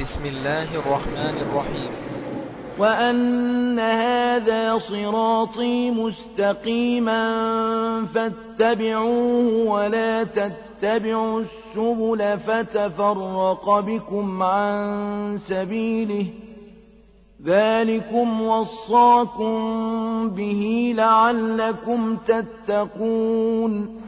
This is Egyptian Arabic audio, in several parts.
بسم الله الرحمن الرحيم وأن هذا صراطي مستقيما فاتبعوه ولا تتبعوا السبل فتفرق بكم عن سبيله ذلكم وصاكم به لعلكم تتقون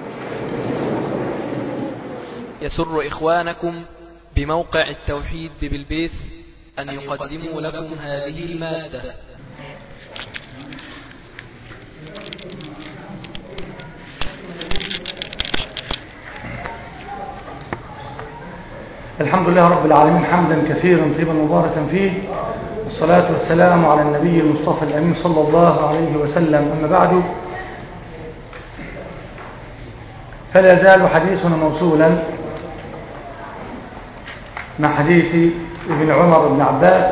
يسر إخوانكم بموقع التوحيد ببلبيس أن يقدموا لكم هذه المادة الحمد لله رب العالمين حمدا كثيرا طيبا مباركا فيه والصلاة والسلام على النبي المصطفى الأمين صلى الله عليه وسلم أما بعد فلا يزال حديثنا موصولا مع حديث ابن عمر بن عباس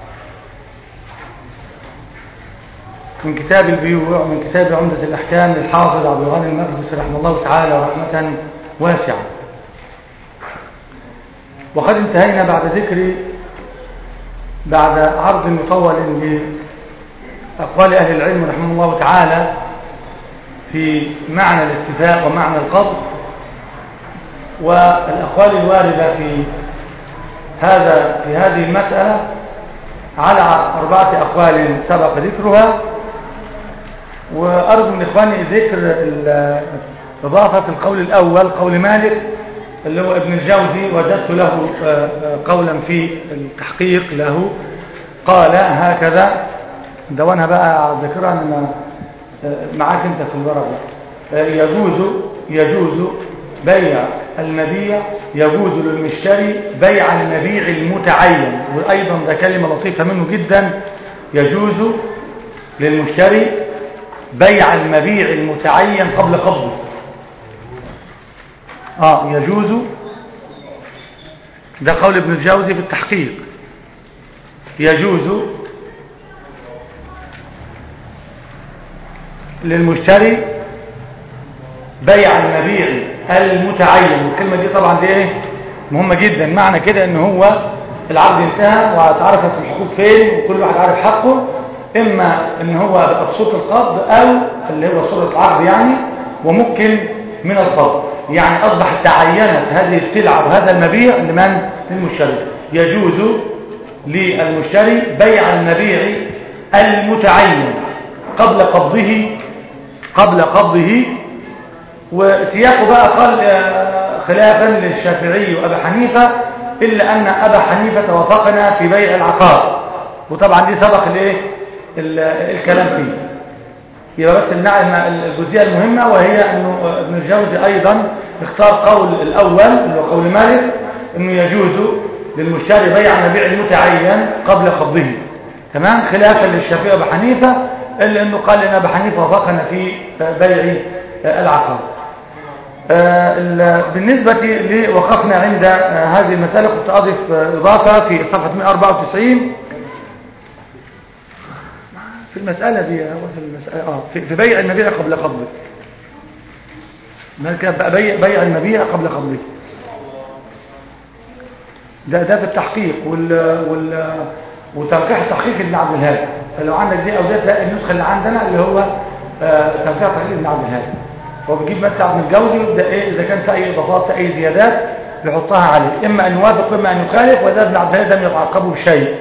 من كتاب البيوع من كتاب عمدة الأحكام للحافظ عبد الغني المقدس رحمه الله تعالى رحمة واسعة وقد انتهينا بعد ذكر بعد عرض مطول لأقوال أهل العلم رحمه الله تعالى في معنى الاستفاء ومعنى القبض والأقوال الواردة في هذا في هذه المسألة على أربعة أقوال سبق ذكرها وأرجو من إخواني ذكر إضافة القول الأول قول مالك اللي هو ابن الجوزي وجدت له قولا في التحقيق له قال هكذا دوانها بقى ذكرها أن معاك انت في الورق يجوز يجوز بيع المبيع يجوز للمشتري بيع المبيع المتعين وأيضا ده كلمة لطيفة منه جدا يجوز للمشتري بيع المبيع المتعين قبل قبضه آه يجوز ده قول ابن الجوزي في التحقيق يجوز للمشتري بيع المبيع المتعين والكلمة دي طبعا دي ايه مهمة جدا معنى كده ان هو العقد انتهى واتعرفت الحقوق فين وكل واحد عارف حقه اما ان هو بصوت القبض او اللي هو صورة العقد يعني وممكن من القبض يعني اصبح تعينت هذه السلعة وهذا المبيع لمن للمشتري يجوز للمشتري بيع المبيع المتعين قبل قبضه قبل قبضه وسياقه بقى قال خلافا للشافعي وأبا حنيفة إلا أن أبا حنيفة وافقنا في بيع العقار وطبعا دي سبق الايه الكلام فيه يبقى بس النعمة الجزئية المهمة وهي أنه ابن الجوزي أيضا اختار قول الأول اللي هو قول مالك أنه يجوز للمشتري بيع المبيع المتعين قبل قبضه تمام خلافا للشافعي وأبا حنيفة إلا أنه قال أن أبا حنيفة وافقنا في بيع العقار بالنسبة لي وقفنا عند هذه المسألة كنت أضف إضافة في صفحة 194 في المسألة دي في المسألة آه في بيع المبيع قبل قبضه بيع بيع المبيع قبل قبضه ده ده في التحقيق وال وال وتنقيح التحقيق ابن عبد الهادي فلو عندك دي او ده تلاقي النسخه اللي عندنا اللي هو تنقيح التحقيق ابن عبد الهادي هو بيجيب متى ابن الجوزي ويبدا ايه اذا كان في اي اضافات في اي زيادات بيحطها عليه اما ان يوافق واما ان يخالف وده ابن عبد الهادي لم يتعقبه بشيء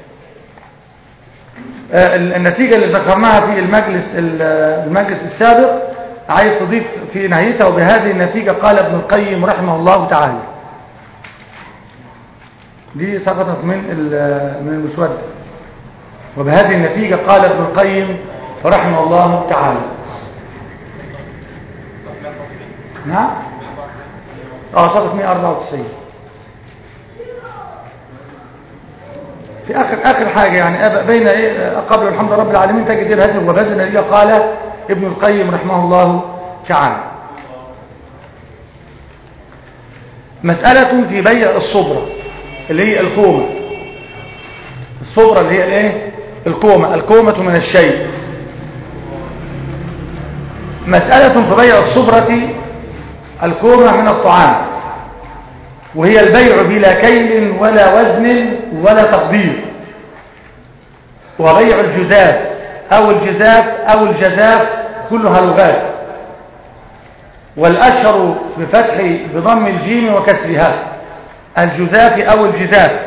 النتيجه اللي ذكرناها في المجلس المجلس السابق عايز تضيف في نهايتها وبهذه النتيجه قال ابن القيم رحمه الله تعالى دي سقطت من من المسودة وبهذه النتيجة قال ابن القيم رحمه الله تعالى نعم اه سقط 194 في اخر اخر حاجة يعني بين ايه قبل الحمد لله رب العالمين تجد هذه وبهذه النتيجة قال ابن القيم رحمه الله تعالى مسألة في بيع الصبرة اللي هي الكومة الصبرة اللي هي الايه الكومة الكومة من الشيء مسألة في بيع الصبرة الكومة من الطعام وهي البيع بلا كيل ولا وزن ولا تقدير وبيع الجزاف أو الجزاف أو الجزاف كلها لغات والأشهر بفتح بضم الجيم وكسرها الجزاف أو الجزاف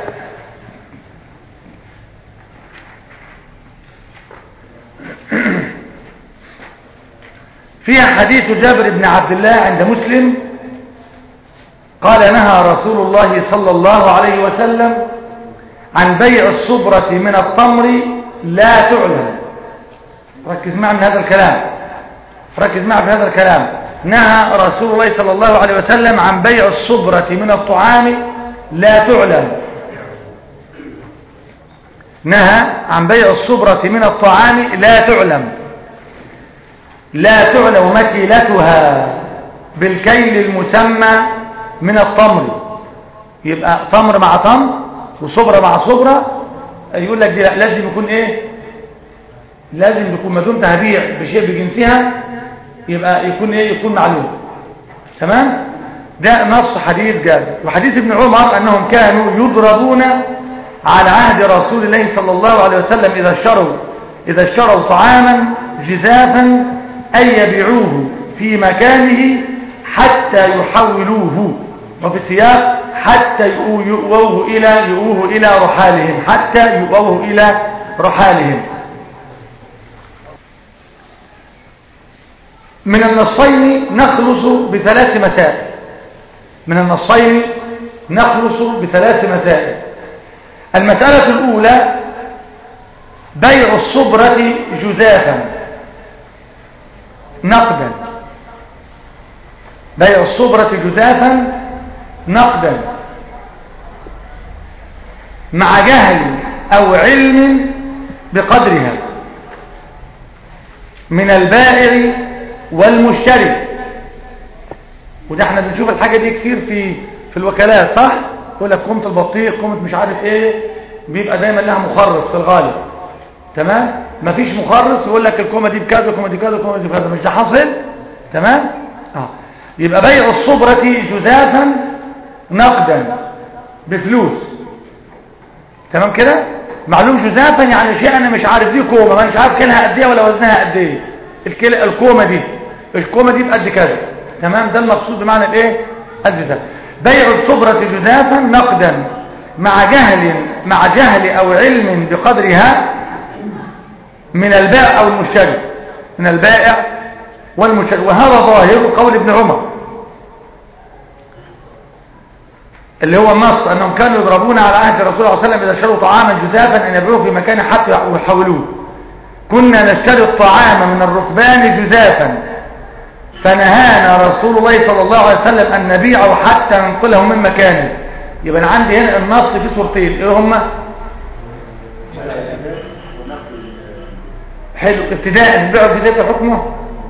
فيها حديث جابر بن عبد الله عند مسلم قال نهى رسول الله صلى الله عليه وسلم عن بيع الصبرة من التمر لا تعلم ركز معي من هذا الكلام ركز معي في هذا الكلام نهى رسول الله صلى الله عليه وسلم عن بيع الصبرة من الطعام لا تعلم نهى عن بيع الصبرة من الطعام لا تعلم لا تعلم مكيلتها بالكيل المسمى من التمر يبقى تمر مع تمر وصبرة مع صبرة يقول لك دي لازم يكون ايه لازم يكون ما دمت هبيع بشيء بجنسها يبقى يكون ايه يكون معلوم تمام ده نص حديث جابر وحديث ابن عمر انهم كانوا يضربون على عهد رسول الله صلى الله عليه وسلم اذا اشتروا اذا اشتروا طعاما جزافا أن يبيعوه في مكانه حتى يحولوه وفي السياق حتى يؤوه إلى يؤوه إلى رحالهم حتى يؤوه إلى رحالهم من النصين نخلص بثلاث مسائل من النصين نخلص بثلاث مسائل المسألة الأولى بيع الصبرة جزافا نقدا بيع الصبرة جزافا نقدا مع جهل أو علم بقدرها من البائع والمشتري وده احنا بنشوف الحاجة دي كتير في في الوكالات صح يقول لك قومة البطيخ قومة مش عارف ايه بيبقى دايما لها مخرص في الغالب تمام مفيش مخرص يقول لك الكومه دي بكذا الكومه دي كذا الكومه دي بكذا مش ده حاصل تمام اه يبقى بيع الصبرة جزافا نقدا بفلوس تمام كده معلوم جزافا يعني شيء انا مش عارف دي كومه ما مش عارف كلها قد ايه ولا وزنها قد ايه الكل... الكومه دي الكومه دي بقد كذا تمام ده المقصود بمعنى الايه الجزاف بيع الصبرة جزافا نقدا مع جهل مع جهل او علم بقدرها من البائع او المشتري من البائع والمشتري وهذا ظاهر قول ابن عمر اللي هو النص انهم كانوا يضربون على عهد الرسول صلى الله عليه وسلم اذا اشتروا طعاما جزافا ان يبيعوه في مكان حتى يحولوه كنا نشتري الطعام من الركبان جزافا فنهانا رسول الله صلى الله عليه وسلم ان نبيعه حتى ننقله من مكانه يبقى انا عندي هنا النص في صورتين ايه هما حلو ابتداء نبيعه ابتداء حكمه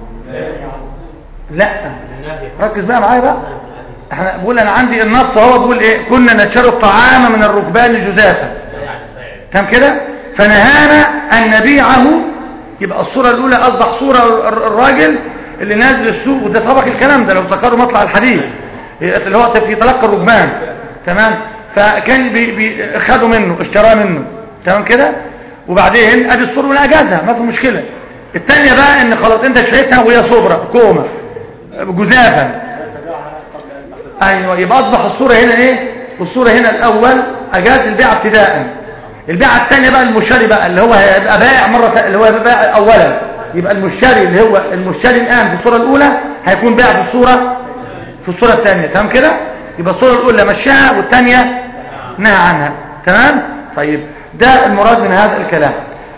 لا ركز بقى معايا بقى احنا بقول انا عندي النص هو بيقول ايه كنا نشتري الطعام من الركبان جزافا تمام كده فنهانا ان نبيعه يبقى الصورة الاولى اصبح صورة الراجل اللي نازل السوق وده سبق الكلام ده لو ذكروا مطلع الحديث اللي هو في تلقى الركبان تمام فكان بي بي خدوا منه اشتراه منه تمام كده وبعدين ادي الصورة ولا اجازها ما في مشكلة الثانية بقى ان خلاص انت شريتها وهي صبرة كومة جزافا ايوه يبقى اصبح الصورة هنا ايه والصورة هنا الاول اجاز البيع ابتداء البيعة الثانية بقى المشتري بقى اللي هو هيبقى بائع مرة اللي هو بائع اولا يبقى المشتري اللي هو المشتري الان في الصورة الاولى هيكون بائع في الصورة في الصورة الثانية تمام كده يبقى الصورة الاولى مشاها والثانية نهى عنها تمام طيب ده المراد من هذا الكلام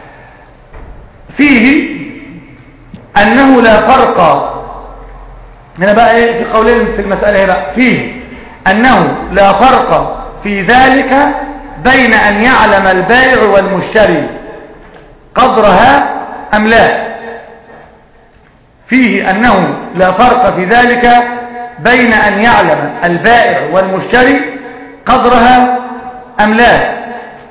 فيه انه لا فرق هنا بقى ايه في قولين في المسألة هنا فيه انه لا فرق في ذلك بين ان يعلم البائع والمشتري قدرها ام لا فيه انه لا فرق في ذلك بين ان يعلم البائع والمشتري قدرها ام لا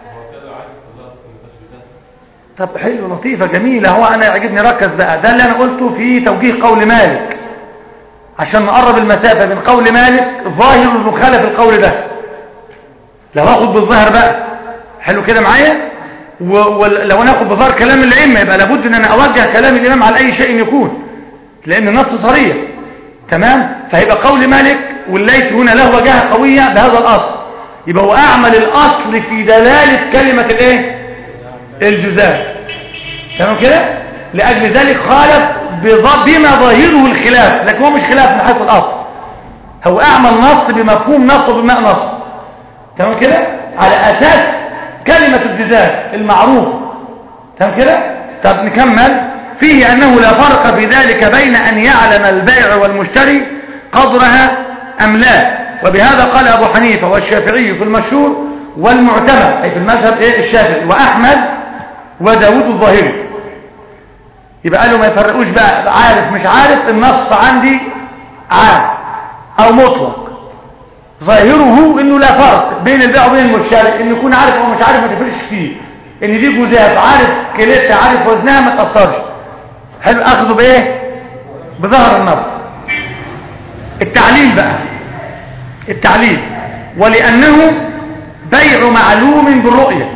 طب حلو لطيفة جميلة هو انا يعجبني ركز بقى ده اللي انا قلته في توجيه قول مالك عشان نقرب المسافة بين قول مالك ظاهر المخالف القول ده لو اخد بالظاهر بقى حلو كده معايا ولو انا اخد بظاهر كلام الائمه يبقى لابد ان انا اوجه كلام الامام على اي شيء يكون لان النص صريح تمام فهيبقى قول مالك والليث هنا له وجهه قويه بهذا الاصل يبقى هو اعمل الاصل في دلاله كلمه الايه الجزاء تمام كده لاجل ذلك خالف بما ظاهره الخلاف لكن هو مش خلاف من حيث الاصل هو اعمل نص بمفهوم نص وبماء نص تمام كده على اساس كلمة الجزاء المعروف تمام كده طب نكمل فيه انه لا فرق في ذلك بين ان يعلم البائع والمشتري قدرها ام لا وبهذا قال ابو حنيفة والشافعي في المشهور والمعتمد اي في المذهب ايه الشافعي واحمد وداود الظاهري يبقى قالوا ما يفرقوش بقى عارف مش عارف النص عندي عام او مطلق ظاهره انه لا فرق بين البيع وبين المشتري ان يكون عارف او مش عارف ما تفرقش فيه ان دي جزاف عارف كيلتها عارف وزنها ما تاثرش حلو اخذه بايه بظهر النص التعليل بقى التعليل ولانه بيع معلوم بالرؤيه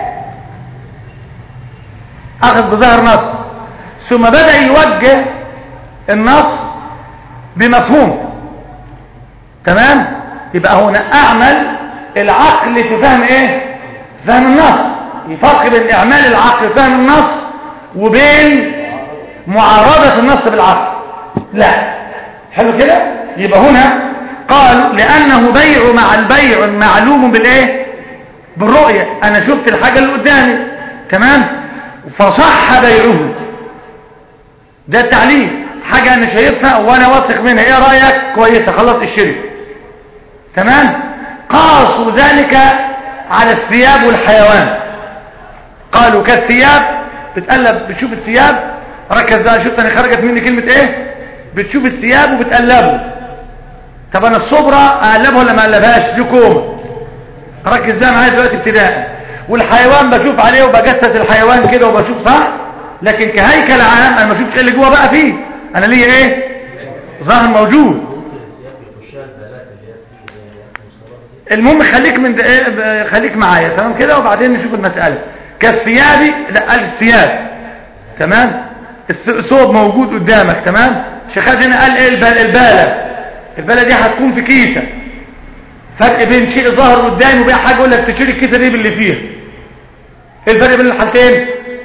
اخذ بظهر نص ثم بدأ يوجه النص بمفهوم تمام يبقى هنا اعمل العقل في فهم ايه فهم النص يفرق بين اعمال العقل في فهم النص وبين معارضة النص بالعقل لا حلو كده يبقى هنا قال لانه بيع مع البيع معلوم بالايه بالرؤية انا شفت الحاجة اللي قدامي تمام فصح بيعه ده التعليل حاجة انا شايفها وانا واثق منها ايه رأيك كويسة خلاص اشتري تمام قاسوا ذلك على الثياب والحيوان قالوا كالثياب بتقلب بتشوف الثياب ركز بقى شفت انا خرجت مني كلمة ايه بتشوف الثياب وبتقلبه طب انا الصبرة اقلبها ولا ما اقلبهاش دي كومة ركز بقى معايا دلوقتي ابتداء والحيوان بشوف عليه وبجسس الحيوان كده وبشوف صح لكن كهيكل عام انا ما شفتش ايه اللي جوه بقى فيه انا ليا ايه ظاهر موجود المهم خليك من ده إيه خليك معايا تمام كده وبعدين نشوف المسألة كالثياب لا قال الثياب تمام الثوب موجود قدامك تمام شيخات هنا قال ايه البالة البالة دي هتكون في كيسة فرق بين شيء ظاهر قدامي وبين حاجة يقول لك تشتري الكيسة دي باللي فيها ايه الفرق بين الحالتين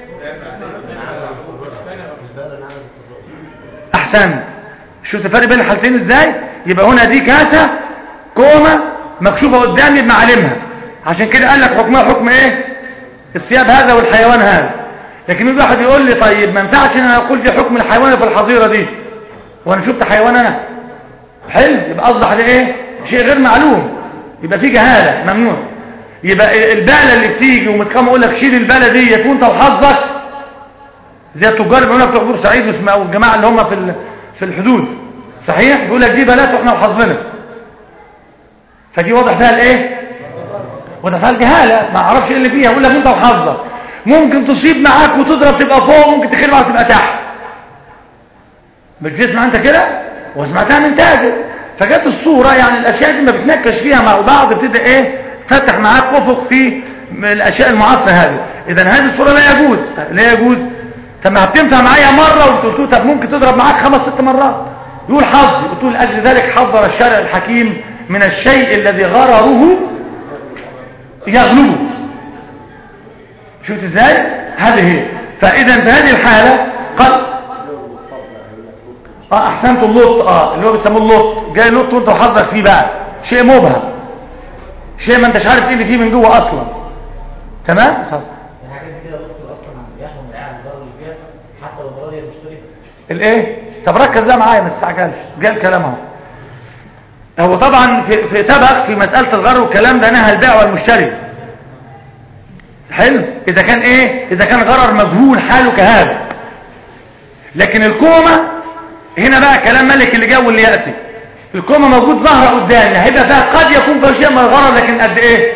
احسن شوف الفرق بين الحالتين ازاي يبقى هنا دي كاسة كومة مكشوفة قدامي بمعالمها عشان كده قال لك حكمها حكم ايه الثياب هذا والحيوان هذا لكن يجي واحد يقول لي طيب ما ينفعش ان انا اقول دي حكم الحيوان في الحظيرة دي وانا شفت حيوان انا حلو يبقى اصبح ده ايه شيء غير معلوم يبقى في جهالة ممنوع يبقى البالة اللي بتيجي ومتقام اقول لك شيل البالة دي وانت وحظك زي التجار اللي بيقول لك بتوع بورسعيد والجماعه اللي هم في في الحدود صحيح بيقول لك دي بنات واحنا وحظنا فدي واضح فيها الايه واضح فيها الجهاله ما اعرفش ايه اللي فيها يقول لك انت وحظك ممكن تصيب معاك وتضرب تبقى فوق ممكن تخيل معاك تبقى تحت مش بتسمع انت كده وسمعتها من تاجر فجت الصوره يعني الاشياء دي ما بتنكش فيها مع بعض بتبدا ايه تفتح معاك افق في الاشياء المعاصره هذه اذا هذه الصوره لا يجوز لا يجوز طب ما بتنفع معايا مرة وقلت له طب ممكن تضرب معاك خمس ست مرات يقول حظي قلت له لأجل ذلك حضر الشارع الحكيم من الشيء الذي غرره يغلبه شفت ازاي هذه هي فاذا في هذه الحالة قال اه احسنت اللط اه اللي هو بيسموه اللط جاي لط وانت وحظك فيه بقى شيء مبهم شيء ما انتش عارف ايه اللي فيه من جوه اصلا تمام الايه طب ركز ده معايا ما تستعجلش جاء الكلام اهو هو طبعا في, في سبق في مسألة الغر والكلام ده نهى البيع والمشتري حلو اذا كان ايه اذا كان غرر مجهول حاله كهذا لكن الكومة هنا بقى كلام ملك اللي جاء واللي يأتي الكومة موجود ظهر قدامي هيبقى فيها قد يكون فيها شيء من الغرر لكن قد ايه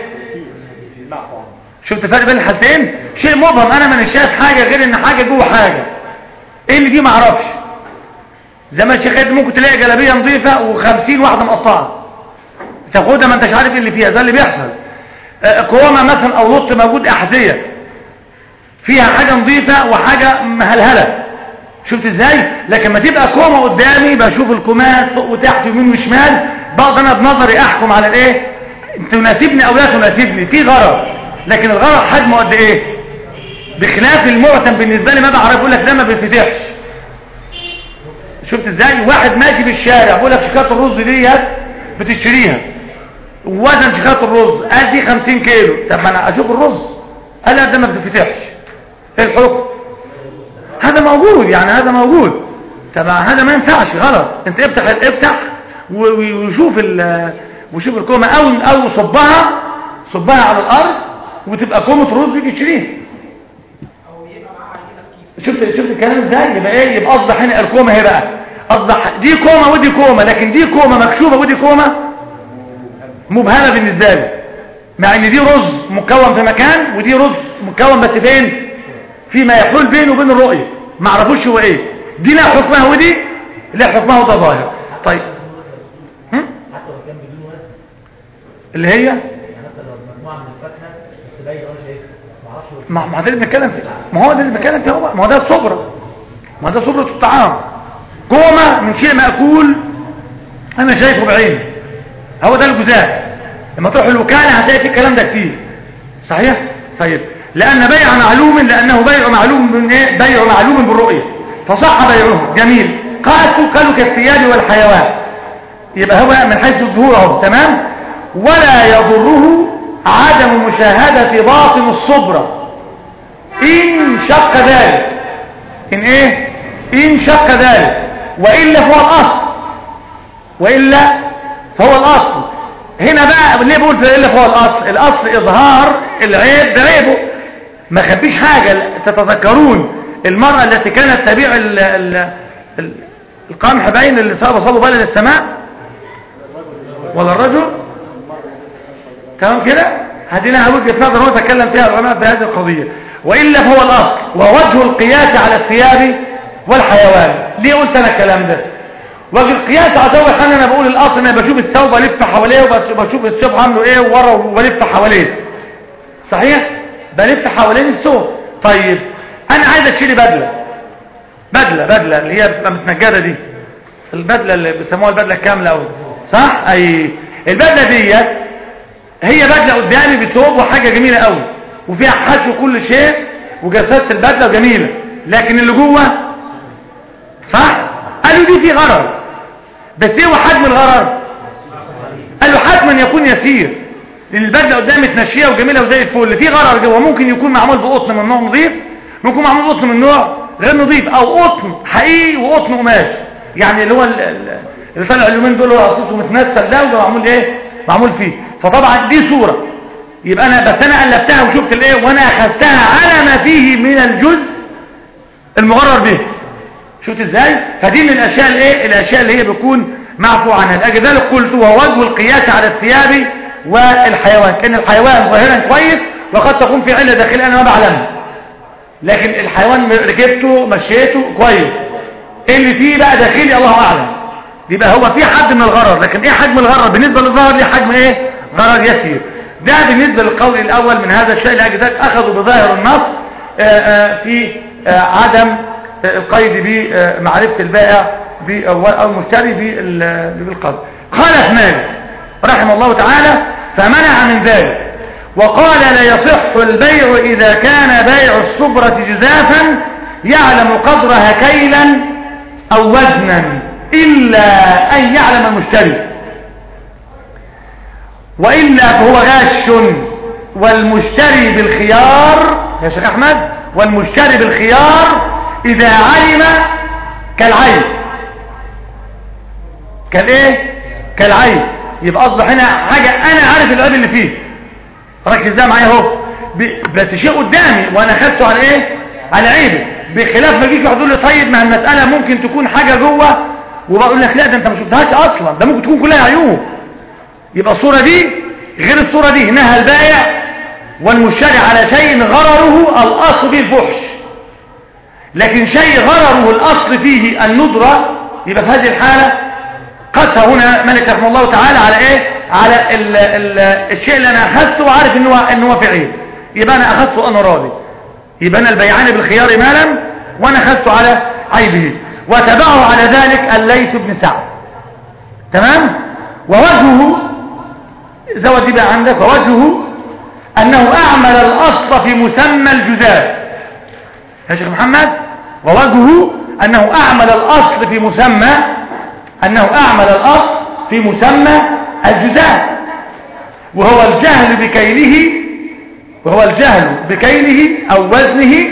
شفت فرق بين الحالتين شيء مبهم انا مانيش شايف حاجة غير ان حاجة جوه حاجة ايه اللي دي معرفش زي ما الشيخ قال ممكن تلاقي جلابيه نظيفه وخمسين واحده مقطعه تاخدها ما انتش عارف ايه اللي فيها ده اللي بيحصل آه، قوامه مثلا او لط موجود احذيه فيها حاجه نظيفه وحاجه مهلهله شفت ازاي لكن ما تبقى كومه قدامي بشوف الكومات فوق وتحت يمين وشمال بقدر انا بنظري احكم على الايه تناسبني او لا تناسبني في غرض لكن الغرض حجمه قد ايه بخلاف المعتم بالنسبه لي ما بعرف اقول لك ده ما بيتفتحش شفت ازاي واحد ماشي في الشارع بيقول لك شكاره الرز ديت بتشتريها وزن شكاره الرز قال دي 50 كيلو طب ما انا اشوف الرز قال لا ده ما بتتفتحش ايه الحكم هذا موجود يعني هذا موجود طب هذا ما ينفعش غلط انت افتح افتح و- و- وشوف ال وشوف الكومه او او صبها صبها على الارض وتبقى كومه رز يجي تشتريها شفت شفت الكلام ازاي يبقى ايه يبقى اصبح هنا الكومه اهي بقى اصبح دي كومه ودي كومه لكن دي كومه مكشوفه ودي كومه مبهمه بالنسبه لي مع ان دي رز مكون في مكان ودي رز مكون بس فين فيما يحول بينه وبين الرؤيه ما اعرفوش هو ايه دي لا حكمها ودي لا حكمها وده ظاهر طيب هم؟ حتى لو كان بدون وزن اللي هي يعني مثلا لو مجموعه من الفاكهه بس باين وانا شايفها ما اعرفش هو ما ما ده اللي بنتكلم فيه ما هو ده اللي بنتكلم فيه هو ما هو ده الصبرة ما ده صبرة الطعام كومة من شيء مأكول أنا شايفه بعيني هو ده الجزاء لما تروح الوكالة هتلاقي في الكلام ده كتير صحيح طيب لأن بيع معلوم لأنه بيع معلوم من إيه بيع معلوم بالرؤية فصح بيعه جميل قالوا قالوا كالثياب والحيوان يبقى هو من حيث الظهور اهو تمام ولا يضره عدم مشاهدة باطن الصبرة إن شق ذلك إن إيه إن شق ذلك وإلا فهو الأصل وإلا فهو الأصل هنا بقى ليه بقول إلا فهو الأصل الأصل إظهار العيب بعيبه ما خبيش حاجة تتذكرون المرأة التي كانت تبيع ال ال ال القمح باين اللي صاب صابوا بلد السماء ولا الرجل تمام كده هدينا وجهة نظر ونتكلم فيها العلماء في هذه القضية وإلا فهو الأصل ووجه القياس على الثياب والحيوان ليه قلت أنا الكلام ده وجه القياس على ثوب الحمل أنا بقول الأصل أنا بشوف الثوب ألف حواليه وبشوف الثوب عامله إيه ورا وبلف حواليه صحيح بلف حوالين الثوب طيب أنا عايز أشتري بدلة بدلة بدلة اللي هي بتبقى متنجدة دي البدلة اللي بيسموها البدلة الكاملة أوي صح أي البدلة ديت هي بدلة قدامي بثوب وحاجة جميلة قوي وفيها حشو كل شيء وجسدت البدلة جميلة لكن اللي جوه صح قالوا دي في غرر بس ايه هو حجم الغرر قالوا حتما يكون يسير لان البدلة قدامي تنشيه وجميلة وزي الفل في غرر جوه ممكن يكون معمول بقطن من نوع نظيف ممكن معمول بقطن من نوع غير نظيف او قطن حقيقي وقطن قماش يعني اللي هو ال- ال- اللي طالع اليومين دول هو قصيصه متنسل ده وده معمول ايه معمول فيه فطبعا دي صورة يبقى انا بس انا قلبتها وشفت الايه وانا اخذتها على ما فيه من الجزء المغرر به شفت ازاي فدي من الاشياء الايه الاشياء اللي هي بتكون معفو عنها لاجل ذلك قلت وهو وجه القياس على الثياب والحيوان كان الحيوان ظاهرا كويس وقد تكون في عله داخليه انا ما بعلمها لكن الحيوان ركبته مشيته كويس إيه اللي فيه بقى داخلي الله اعلم يبقى هو في حد من الغرر لكن ايه حجم الغرر بالنسبه للظاهر ليه حجم ايه غرر يسير ده بالنسبه للقول الاول من هذا الشيء لاجل ذلك اخذوا بظاهر النص آآ آآ في آآ عدم القيد بمعرفه البائع ب- او أو المشتري بال- بالقبض خالف مالك رحمه الله تعالى فمنع من ذلك وقال لا يصح البيع إذا كان بيع الصبرة جزافا يعلم قدرها كيلا أو وزنا إلا أن يعلم المشتري وإلا فهو غاش والمشتري بالخيار يا شيخ أحمد والمشتري بالخيار إذا علم كالعين كالايه كالعين يبقى أصبح هنا حاجة أنا عارف العيب اللي فيه ركز ده معايا اهو ب- بس شيء قدامي وانا خدته على ايه على عيبه بخلاف ما يجيش واحد يقول لي طيب ما المساله ممكن تكون حاجه جوه وبقول لك لا ده انت ما شفتهاش اصلا ده ممكن تكون كلها عيوب يبقى الصوره دي غير الصوره دي نهى البائع والمشتري على شيء غرره الاصل فيه الفحش لكن شيء غرره الاصل فيه الندره يبقى في هذه الحالة قسى هنا ملك رحمه الله تعالى على ايه على ال ال الشيء اللي انا اخذته وعارف ان هو ان هو في عيب يبقى انا اخذته وانا راضي يبقى انا البيعان بالخيار مالا وانا اخذته على عيبه وتبعه على ذلك الليث بن سعد تمام ووجهه زود دي بقى عندك ووجهه انه اعمل الاصل في مسمى الجزاء يا شيخ محمد ووجهه انه اعمل الاصل في مسمى انه اعمل الاصل في مسمى الجزاء وهو الجهل بكيله وهو الجهل بكيله او وزنه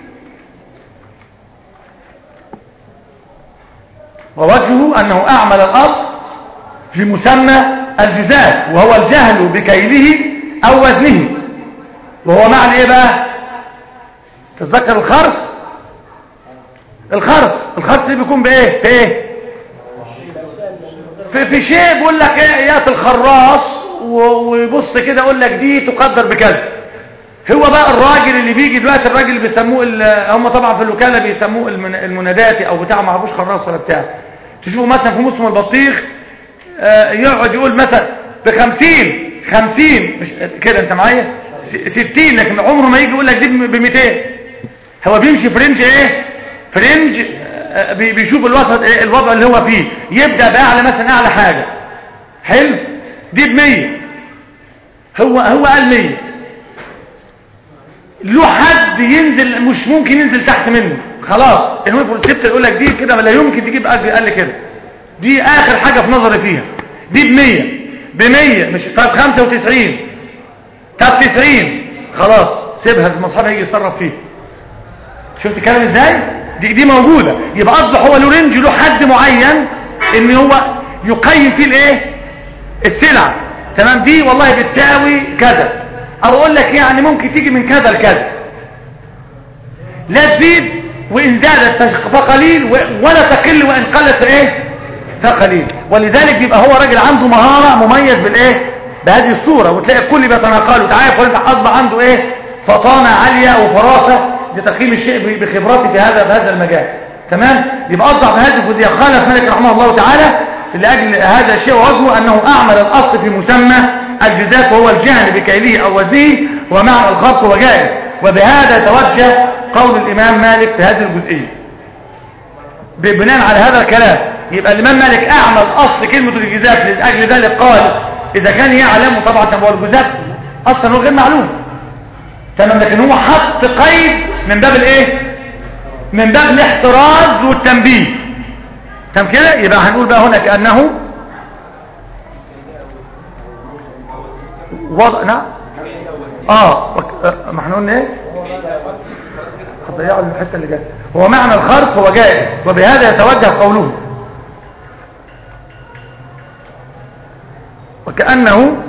ووجهه انه اعمل الاصل في مسمى الجزاء وهو الجهل بكيله او وزنه وهو معنى ايه بقى تتذكر الخرس الخرس الخرس اللي بيكون بايه في ايه في, في شيء بيقول لك ايه يات الخراص و- ويبص كده يقول لك دي تقدر بكذا هو بقى الراجل اللي بيجي دلوقتي الراجل اللي بيسموه ال- هم طبعا في الوكاله بيسموه المن- المناداتي او بتاع ما اعرفوش خراص ولا بتاع تشوفوا مثلا في موسم البطيخ آه، يقعد يقول مثلا بخمسين خمسين مش كده انت معايا س- ستين لكن عمره ما يجي يقول لك دي بميتين هو بيمشي فرنج ايه فرنج آه، بي- بيشوف الوسط إيه الوضع اللي هو فيه يبدأ بأعلى مثلا أعلى حاجة حلو دي بمية هو هو قال مية له حد ينزل مش ممكن ينزل تحت منه خلاص المهم سبت يقول لك دي كده لا يمكن تجيب اقل أقل كده دي اخر حاجة في نظري فيها دي بمية بمية مش طب خمسة وتسعين طب تسعين خلاص سيبها المصحف هيجي يتصرف فيه شفت الكلام ازاي دي دي موجودة يبقى اصبح هو له رينج له حد معين ان هو يقيم فيه الايه السلعة تمام دي والله بتساوي كذا او اقول لك يعني ممكن تيجي من كذا لكذا لا تزيد وان زادت فقليل و- ولا تقل وان قلت ايه فقليل ولذلك يبقى هو راجل عنده مهارة مميز بالايه بهذه الصورة وتلاقي الكل بيتناقله تعالى فلان اصبح عنده ايه فطانة عالية وفراسة لتقييم الشيء ب- بخبرته في هذا في هذا المجال تمام يبقى اصبح بهذه الجزئيه خالف مالك رحمه الله تعالى لاجل هذا الشيء ووجهه انه اعمل الاصل في مسمى الجزاء وهو الجهل بكيله او وزنه ومعنى الخرق وجائز وبهذا توجه قول الامام مالك في هذه الجزئيه ب- بناء على هذا الكلام يبقى الامام مالك اعمل اصل كلمه الجزاء لاجل ذلك قال اذا كان يعلم طبعا طب هو الجزاء اصلا هو غير معلوم تمام لكن هو حط قيد من باب الايه من باب الاحتراز والتنبيه تمام كده يبقى هنقول بقى هنا كانه وضع نعم اه وك- آه، ما احنا قلنا ايه هتضيعوا الحته اللي جايه هو معنى الخرق هو جائز وبهذا يتوجه قوله وكأنه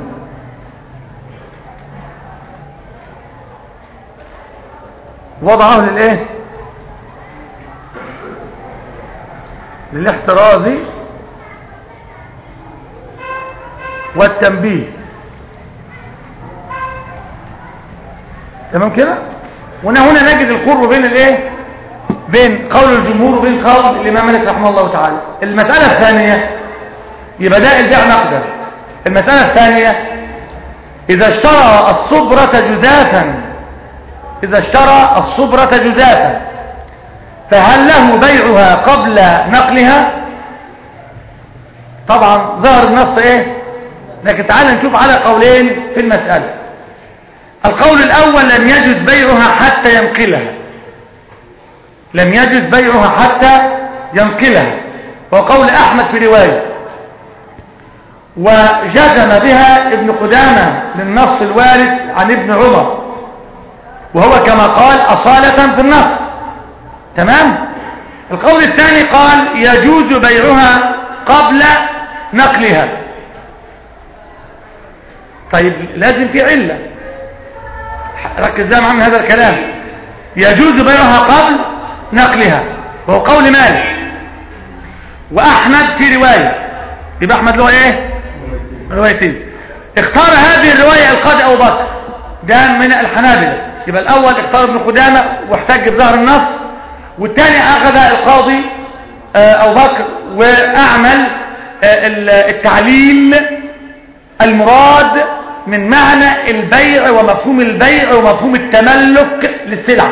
وضعه للايه للاحتراز والتنبيه تمام كده وهنا هنا نجد القرب بين الايه بين قول الجمهور وبين قول الامام مالك رحمه الله تعالى المساله الثانيه يبقى ده البيع نقدا المساله الثانيه اذا اشترى الصبرة جزافا اذا اشترى الصبرة جزافا فهل له بيعها قبل نقلها طبعا ظهر النص ايه لكن تعال نشوف على قولين في المسألة القول الأول لم يجوز بيعها حتى ينقلها لم يجوز بيعها حتى ينقلها وقول أحمد في رواية وجزم بها ابن قدامة للنص الوارد عن ابن عمر وهو كما قال أصالة في النص تمام القول الثاني قال يجوز بيعها قبل نقلها طيب لازم في علة ركز بقى معانا هذا الكلام يجوز بيعها قبل نقلها وهو قول مالك وأحمد في رواية يبقى أحمد له إيه روايتين اختار هذه الرواية القاضي أبو بكر ده من الحنابلة يبقى الأول اختار ابن قدامة واحتج بظهر النص والثاني أخذ القاضي آه، أبو بكر وأعمل آه، ال- التعليل المراد من معنى البيع ومفهوم البيع ومفهوم التملك للسلع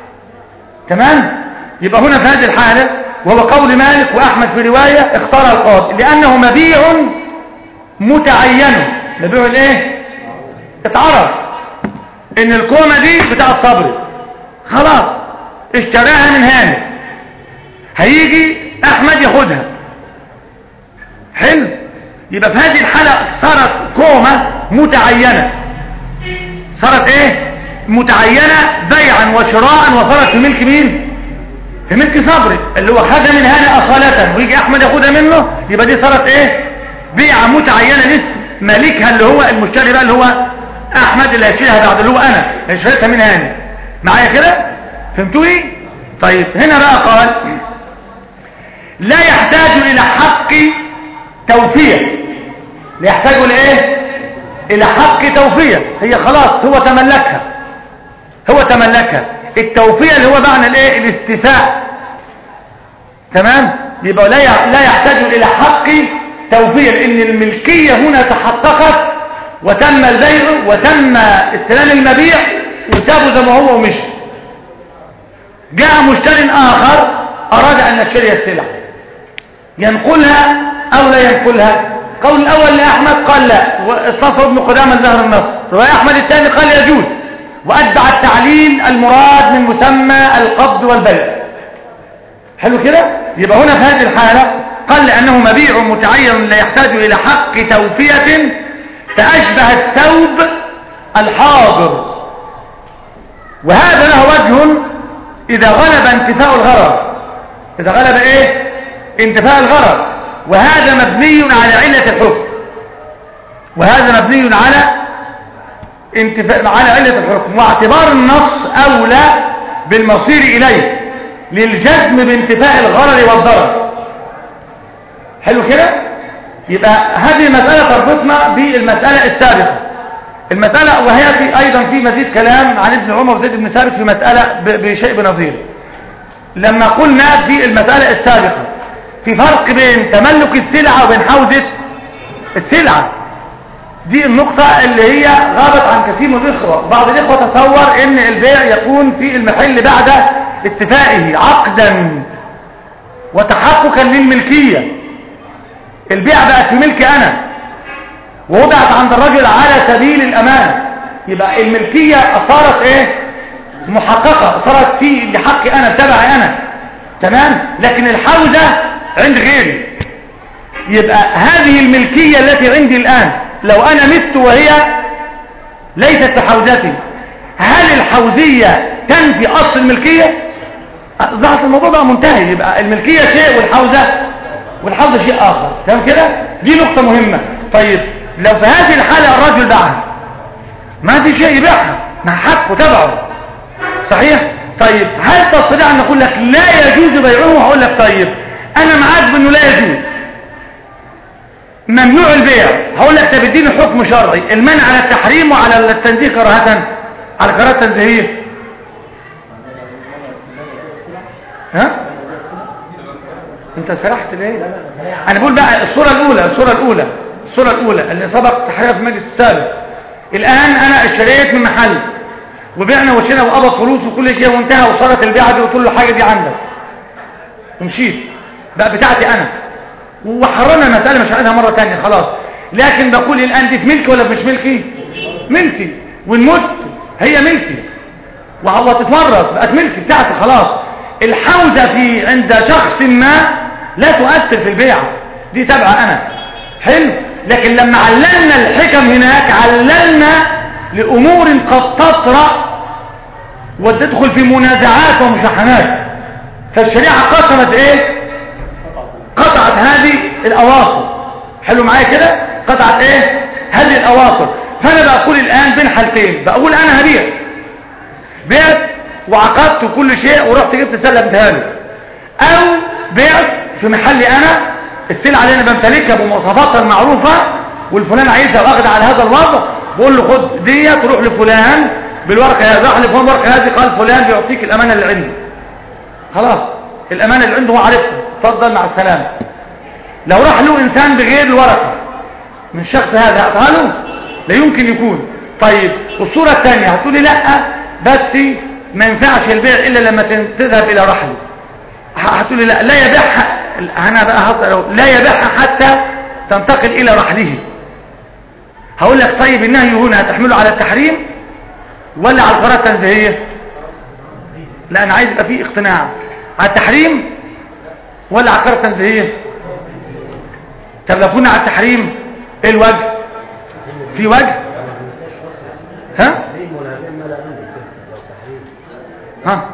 تمام يبقى هنا في هذه الحالة وهو قول مالك وأحمد في رواية اختار القاضي لأنه مبيع متعين مبيع الايه اتعرف ان الكومة دي بتاع صبري خلاص اشتراها من هاني هيجي احمد ياخدها حلو يبقى في هذه الحالة صارت كومة متعينة صارت ايه متعينة بيعا وشراء وصارت في ملك مين في ملك صبري اللي هو خدها من هاني اصالة ويجي احمد ياخدها منه يبقى دي صارت ايه بيعة متعينة لسه مالكها اللي هو المشتري بقى اللي هو احمد اللي هيشيلها بعد اللي هو انا اللي شريتها من هاني معايا كده فهمتوني طيب هنا بقى قال لا يحتاج الى حق توفية لا يحتاج لايه الى حق توفية هي خلاص هو تملكها هو تملكها التوفية اللي هو معنى الايه الاستيفاء تمام يبقى لا يع- لا يحتاج الى حق توفية لان الملكية هنا تحققت وتم البيع وتم استلام المبيع وسابه زي ما هو ومشي جاء مشتر اخر اراد ان يشتري السلع ينقلها او لا ينقلها قول الاول لاحمد قال لا واتصل ابن قدامه ظهر النص روايه احمد الثاني قال يجوز واتبع التعليل المراد من مسمى القبض والبيع حلو كده يبقى هنا في هذه الحاله قال لانه مبيع متعين لا يحتاج الى حق توفيه فاشبه الثوب الحاضر وهذا له وجه اذا غلب انتفاء الغرض اذا غلب ايه انتفاء الغرض وهذا مبني على علة الحكم وهذا مبني على انتفاء على علة الحكم واعتبار النص أولى بالمصير إليه للجزم بانتفاء الغرر والضرر حلو كده يبقى هذه المسألة تربطنا بالمسألة السابقة المسألة وهي في أيضا في مزيد كلام عن ابن عمر وزيد بن ثابت في مسألة ب- بشيء بنظير لما قلنا في المسألة السابقة في فرق بين تملك السلعة وبين حوزة السلعة دي النقطة اللي هي غابت عن كثير من الإخوة بعض الإخوة تصور ان البيع يكون في المحل بعد استفائه عقدا وتحققا للملكية البيع بقت في ملك أنا ووضعت عند الرجل على سبيل الأمان يبقى الملكية صارت ايه محققة صارت في لحقي أنا تبعي أنا تمام لكن الحوزة عند غيري يبقى هذه الملكية التي عندي الآن لو أنا مت وهي ليست في حوزتي هل الحوزية تنفي أصل الملكية ظهرت الموضوع بقى منتهي يبقى الملكية شيء والحوزة والحوزة شيء آخر تمام كده دي نقطة مهمة طيب لو في هذه الحالة الرجل باعها ما في شيء يبيعها مع حقه تبعه صحيح طيب هل تستطيع ان اقول لك لا يجوز بيعه وهقول لك طيب انا معاك بانه لا يجوز ممنوع البيع هقول لك طب اديني حكم شرعي المنع على التحريم وعلى التنزيه كراهه على كراهه تنزيهيه ها انت سرحت ليه انا بقول بقى الصوره الاولى الصوره الاولى الصوره الاولى اللي سبق تحريرها في المجلس السابق الان انا اشتريت من محل وبعنا وشينا وقبض فلوس وكل شيء وانتهى وصارت البيعه دي وقلت له حاجه دي عندك ومشيت بقى بتاعتي انا وحررنا المساله مش هعيدها مره ثانيه خلاص لكن بقول الان دي في ملكي ولا مش ملكي ملكي ونمت هي ملكي والله تتمرس بقت ملكي بتاعتي خلاص الحوزه في عند شخص ما لا تؤثر في البيعه دي تبع انا حلو لكن لما عللنا الحكم هناك عللنا لأمور قد تطرأ وتدخل في منازعات ومشاحنات فالشريعة قسمت ايه قطعت هذه الأواصر حلو معايا كده قطعت ايه هذه الأواصر فأنا بقول الآن بين حالتين بقول أنا هبيع بعت وعقدت كل شيء ورحت جبت سلة بتهالي أو بعت في محلي أنا السلعة اللي أنا بمتلكها بمواصفاتها المعروفة والفلان عايزها واخد على هذا الوضع بقول له خد ديت وروح لفلان بالورقه راح لفلان الورقه هذه قال فلان بيعطيك الامانه اللي عنده خلاص الامانه اللي عنده هو عارفها اتفضل مع السلامه لو راح له انسان بغير الورقه من الشخص هذا اعطاها له لا يمكن يكون طيب والصوره الثانيه هتقولي لا بس ما ينفعش البيع الا لما تن- تذهب الى رحله ه- هتقولي لا لا يبيعها انا بقى هسأل لا يبيعها حتى تنتقل الى رحله هقول لك طيب النهي هنا هتحمله على التحريم ولا على القرارة التنزيهية لا انا عايز يبقى فيه اقتناع على التحريم ولا على القرارة التنزيهية طب لو كنا على التحريم ايه الوجه في وجه ها ها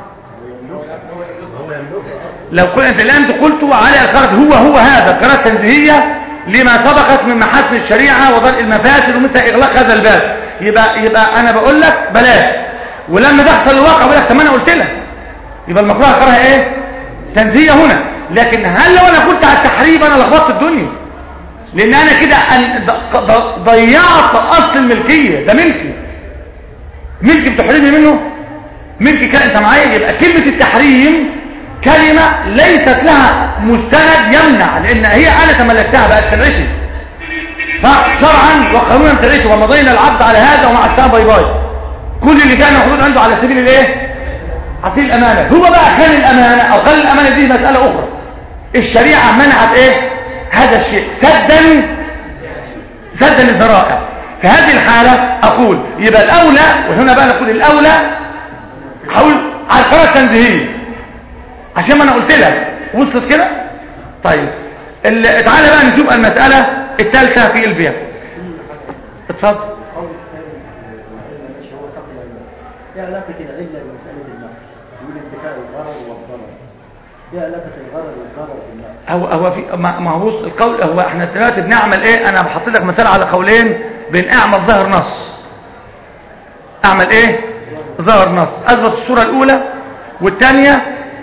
لو كنت انت الان قلت على القرارة هو هو هذا القرارة التنزيهية لما سبقت من محاسن الشريعة وضرء المفاسد ومثل اغلاق هذا الباب يبقى يبقى انا بقول لك بلاش ولما تحصل الواقع بقول لك طب ما انا قلت لك يبقى المكروه اقرها ايه تنزيهية هنا لكن هل لو انا قلت على التحريم انا لخبطت الدنيا لان انا كده أن- ض- ض- ضيعت اصل الملكية ده ملكي ملكي بتحرمني منه ملكي كان انت معايا يبقى كلمة التحريم كلمة ليست لها مستند يمنع لان هي انا تملكتها بقت شرعتي صح شرعا وقانونا شرعتي ومضينا العبد على هذا ومع السلامه باي باي كل اللي كان المفروض عنده على سبيل الايه على سبيل الامانه هو بقى خان الامانه او خان الامانه دي مساله اخرى الشريعه منعت ايه هذا الشيء سدا سدا الذرائع في هذه الحاله اقول يبقى الاولى وهنا بقى نقول الاولى حول على القرار التنزيهيه عشان ما انا قلت لك وصلت كده طيب ال- تعالى بقى نشوف المساله الثالثه في البيع اتفضل القول الثاني والعلة ماشي هو حق العلة ايه علاقة العلة بمسألة النقل يقول انتفاء الغرض والضرر ايه علاقة الغرض والضرر بالنقل هو هو في ما ما هو بص القول هو احنا دلوقتي بنعمل ايه انا بحط لك مثال على قولين بنعمل ظاهر نص اعمل ايه ظاهر نص اثبت الصوره الاولى والثانيه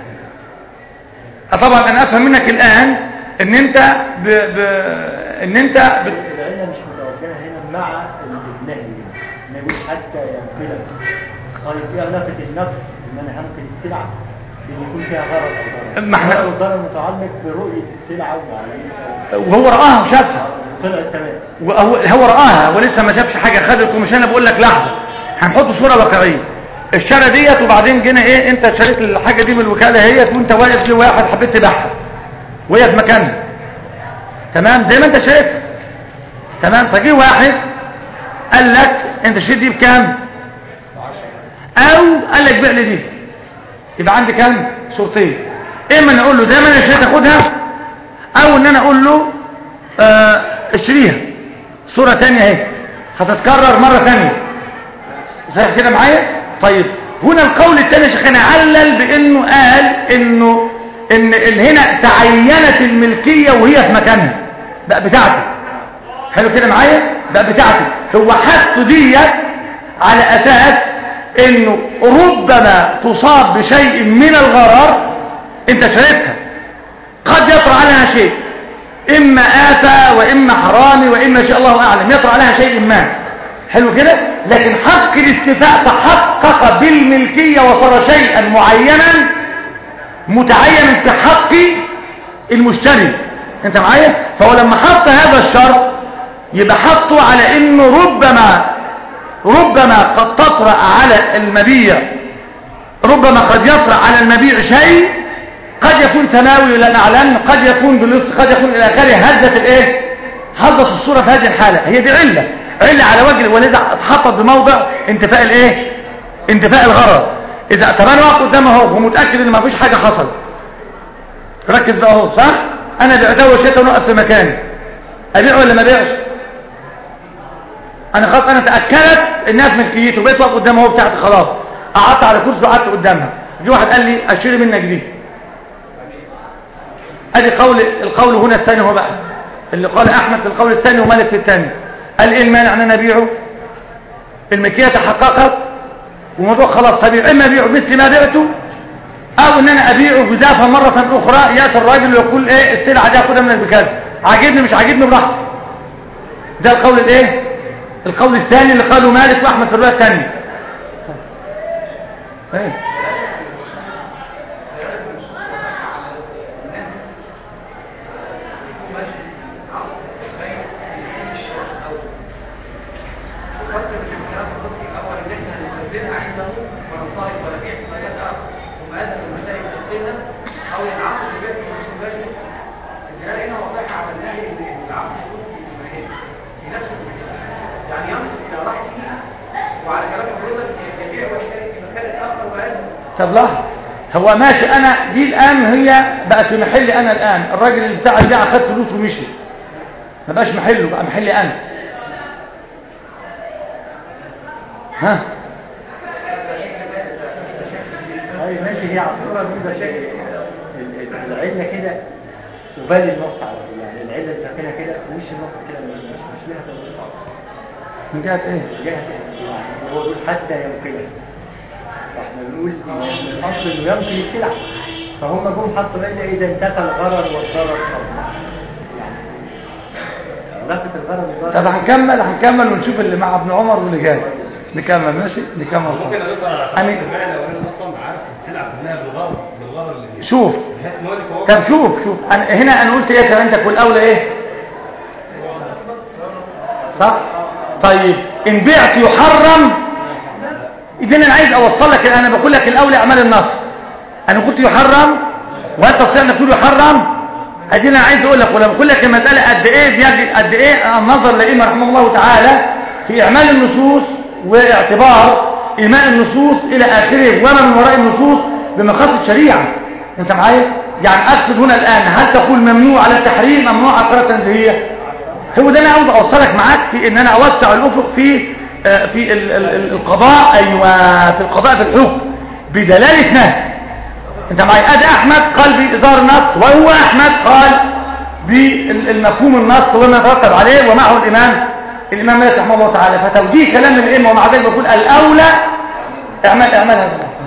طبعا انا افهم منك الان ان انت ب... ب... ان انت ب... العلة مش متوجهة هنا مع النهي ما يقول حتى ينقلك طيب ايه علاقة النقل ان انا هنقل السلعة اللي يكون فيها غرض او ضرر ما احنا- الغرض والضرر متعلق برؤية السلعة ومعلمتها وهو رآها وشافها طلعت تمام وهو هو رآها ولسه ما شافش حاجة خد الكوميشن انا بقول لك لحظة هنحط صورة واقعية الشارع ديت وبعدين جينا ايه انت شريت الحاجة دي من الوكالة هي وانت واقف لواحد حبيت تبيعها وهي في مكانها تمام زي ما انت شريتها تمام فجي واحد قال لك انت شريت دي بكام او قال لك بيع لي دي يبقى عندي كام صورتين اما ان اقول له زي ما انا شريت اخدها او ان انا اقول له آه، اشتريها صورة تانية اهي هتتكرر مرة تانية صحيح كده معايا طيب هنا القول الثاني شيخنا علل بانه قال انه ان ال- هنا تعينت الملكية وهي في مكانها بقى بتاعتي حلو كده معايا بقى بتاعتي هو حط ديت على اساس انه ربما تصاب بشيء من الغرر انت شريتها قد يطرأ عليها شيء إما آفة وإما حرامي وإما شيء الله أعلم يطرأ عليها شيء ما حلو كده لكن حق الاستيفاء تحقق بالملكية وصار شيئا معينا متعينا في حق المشتري انت معايا فهو لما حط هذا الشرط يبقى حطه على انه ربما ربما قد تطرأ على المبيع ربما قد يطرأ على المبيع شيء قد يكون سماوي لا نعلم قد يكون بالنص قد يكون الى اخره هزت الايه هزت الصوره في هذه الحاله هي دي عله عله على وجه ولذا اتحطت بموضع انتفاء الايه انتفاء الغرض اذا طب انا واقف قدامه اهو ومتاكد ان ما فيش حاجه حصلت ركز بقى اهو صح انا بعتها وشيتها ونقف في مكاني ابيع ولا ما ابيعش انا خلاص انا تاكدت انها في ملكيته بقيت واقف قدامها اهو بتاعتي خلاص قعدت على كرسي وقعدت قدامها جه واحد قال لي اشتري منك دي ادي قول القول هنا الثاني هو بقى اللي قال احمد في القول الثاني ومالك في الثاني قال ايه المانع ان انا ابيعه الملكيه تحققت وموضوع خلاص هبيع اما ابيعه مثل ما بعته او ان انا ابيعه جزافا مره اخرى ياتي الراجل ويقول ايه السلعه دي هاخدها منك بكذا عاجبني مش عاجبني براحتي ده القول الايه القول الثاني اللي قاله مالك واحمد في الروايه الثانيه ايه ابوه ونصائب ولا بيع في مكان اخر ثم اذن المسائل تفصيلها او العقد في بيت من مباشر الدلاله هنا واضحه على النهي ان العقد يكون في المكان في نفس المكان يعني ينظر الى راح فيها وعلى كلام حضرتك يبيع ويشتري في مكان اخر واذن طب لحظة هو ماشي انا دي الان هي بقت في محلي انا الان الراجل اللي بتاع البيع خد فلوسه ومشي ما بقاش محله بقى محلي انا ها طيب ماشي هي عصورة من مشاكل العلة كده وبالي النص على طول يعني العلة ساكنة كده وش النص كده مش مش ليها توضيح من جهة ايه جهة يعني هو بيقول حتى يمكنه فاحنا بنقول إن الاصل انه يمكن السلع فهم جم حطوا علة اذا انتفى الغرر والضرر طبعا يعني علاقة الغرر والضرر طب هنكمل هنكمل ونشوف اللي مع ابن عمر واللي جاي نكمل ماشي نكمل ممكن ادخل على أنا- خط المال لو انا اصلا عارف السلعه كلها بالغرض بالغرض اللي فيها شوف بحيث ان هو اللي فوق طب شوف شوف أنا هنا انا قلت ايه كمان انت كل اولى ايه صح طيب ان بعت يحرم اذا انا عايز اوصل لك انا بقول لك الاولى اعمال النص انا قلت يحرم وانت تستطيع انك تقول يحرم ادي انا عايز اقول لك ولما بقول لك المساله قد ايه بيجي قد ايه النظر لائمه رحمه الله تعالى في اعمال النصوص واعتبار ايماء النصوص الى اخره وما من وراء النصوص بمقاصد شريعه انت معايا يعني اقصد هنا الان هل تقول ممنوع على التحريم ممنوع على القراءه التنزيهيه هو ده انا عاوز اوصلك معاك في ان انا اوسع الافق في آه، في ال- ال- ال- القضاء ايوه في القضاء في الحكم بدلاله نهي انت معايا ادي احمد قال باصدار النص وهو احمد قال بالمفهوم النص وما يترتب عليه ومعه الامام الامام مالك رحمه الله تعالى فتوجيه كلام الائمه ومع ذلك بقول الاولى اعمال اعمال هذا النص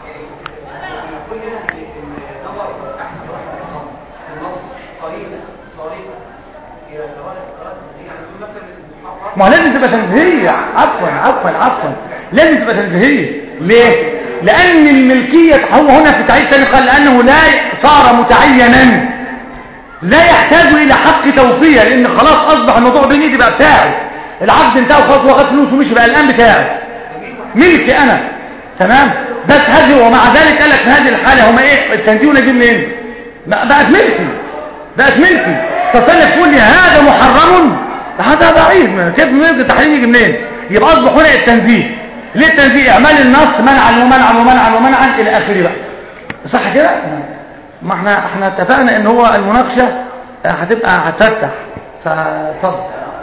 نظر احمد رحمه الله في النص قريبا صارفه الى جواز القراءه يعني يقول مثلا المحرم ما هو لازم تبقى تنزيهية عفوا عفوا عفوا لازم تبقى تنزيهية ليه؟ لأن الملكية هو هنا في تعريف ثاني قال لأنه لا صار متعينا لا يحتاج إلى حق توفية لأن خلاص أصبح الموضوع بين إيدي بقى بتاعي العقد انتهى وخلاص واخد فلوسه ومشي بقى الآن بتاعي ملكي أنا تمام بس هذه ومع ذلك قال لك في هذه الحالة هما إيه التنزيه نجيب منين؟ بقى- بقت ملكي بقت ملكي تصلي تقول لي هذا محرم هذا ضعيف ما كيف ممكن التحريم يجي منين يبقى اصبح هنا التنزيه ليه التنزيه اعمال النص منعا ومنعا ومنعا ومنعا الى اخره بقى صح كده ما احنا احنا اتفقنا ان هو المناقشه هتبقى هتفتح فاتفضل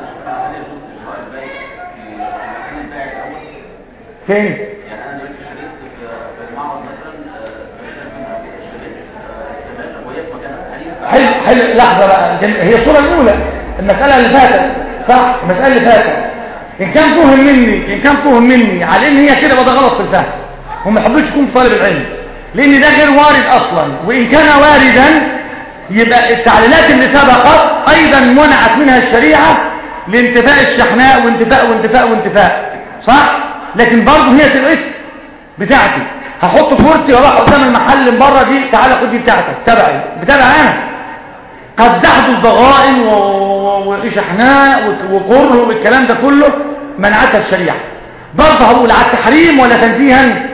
فين يعني انا دلوقتي اشتريت في في المعرض مثلا آه، اشتريت آه، ثلاجه وهي في مكانها هل ينفع حلو حلو لحظة بقى جم- هي الصورة الأولى المسألة اللي فاتت صح المسألة اللي فاتت إن كان فهم مني إن كان فهم مني على إن هي كده يبقى ده غلط في الفهم وما يحبوش يكون في طالب العلم لأن ده غير وارد أصلا وإن كان واردا يبقى التعليلات اللي سبقت أيضا منعت منها الشريعة لانتفاء الشحناء وانتفاء وانتفاء وانتفاء صح لكن برضه هي تبقى بتاعتي هحط كرسي واروح قدام المحل من بره دي تعالى خد دي بتاعتك تبعي بتابع انا قد تحدث ضغائن و- و- وشحناء وك- وكره والكلام ده كله منعتها الشريعه برضه هقول على التحريم ولا تنزيها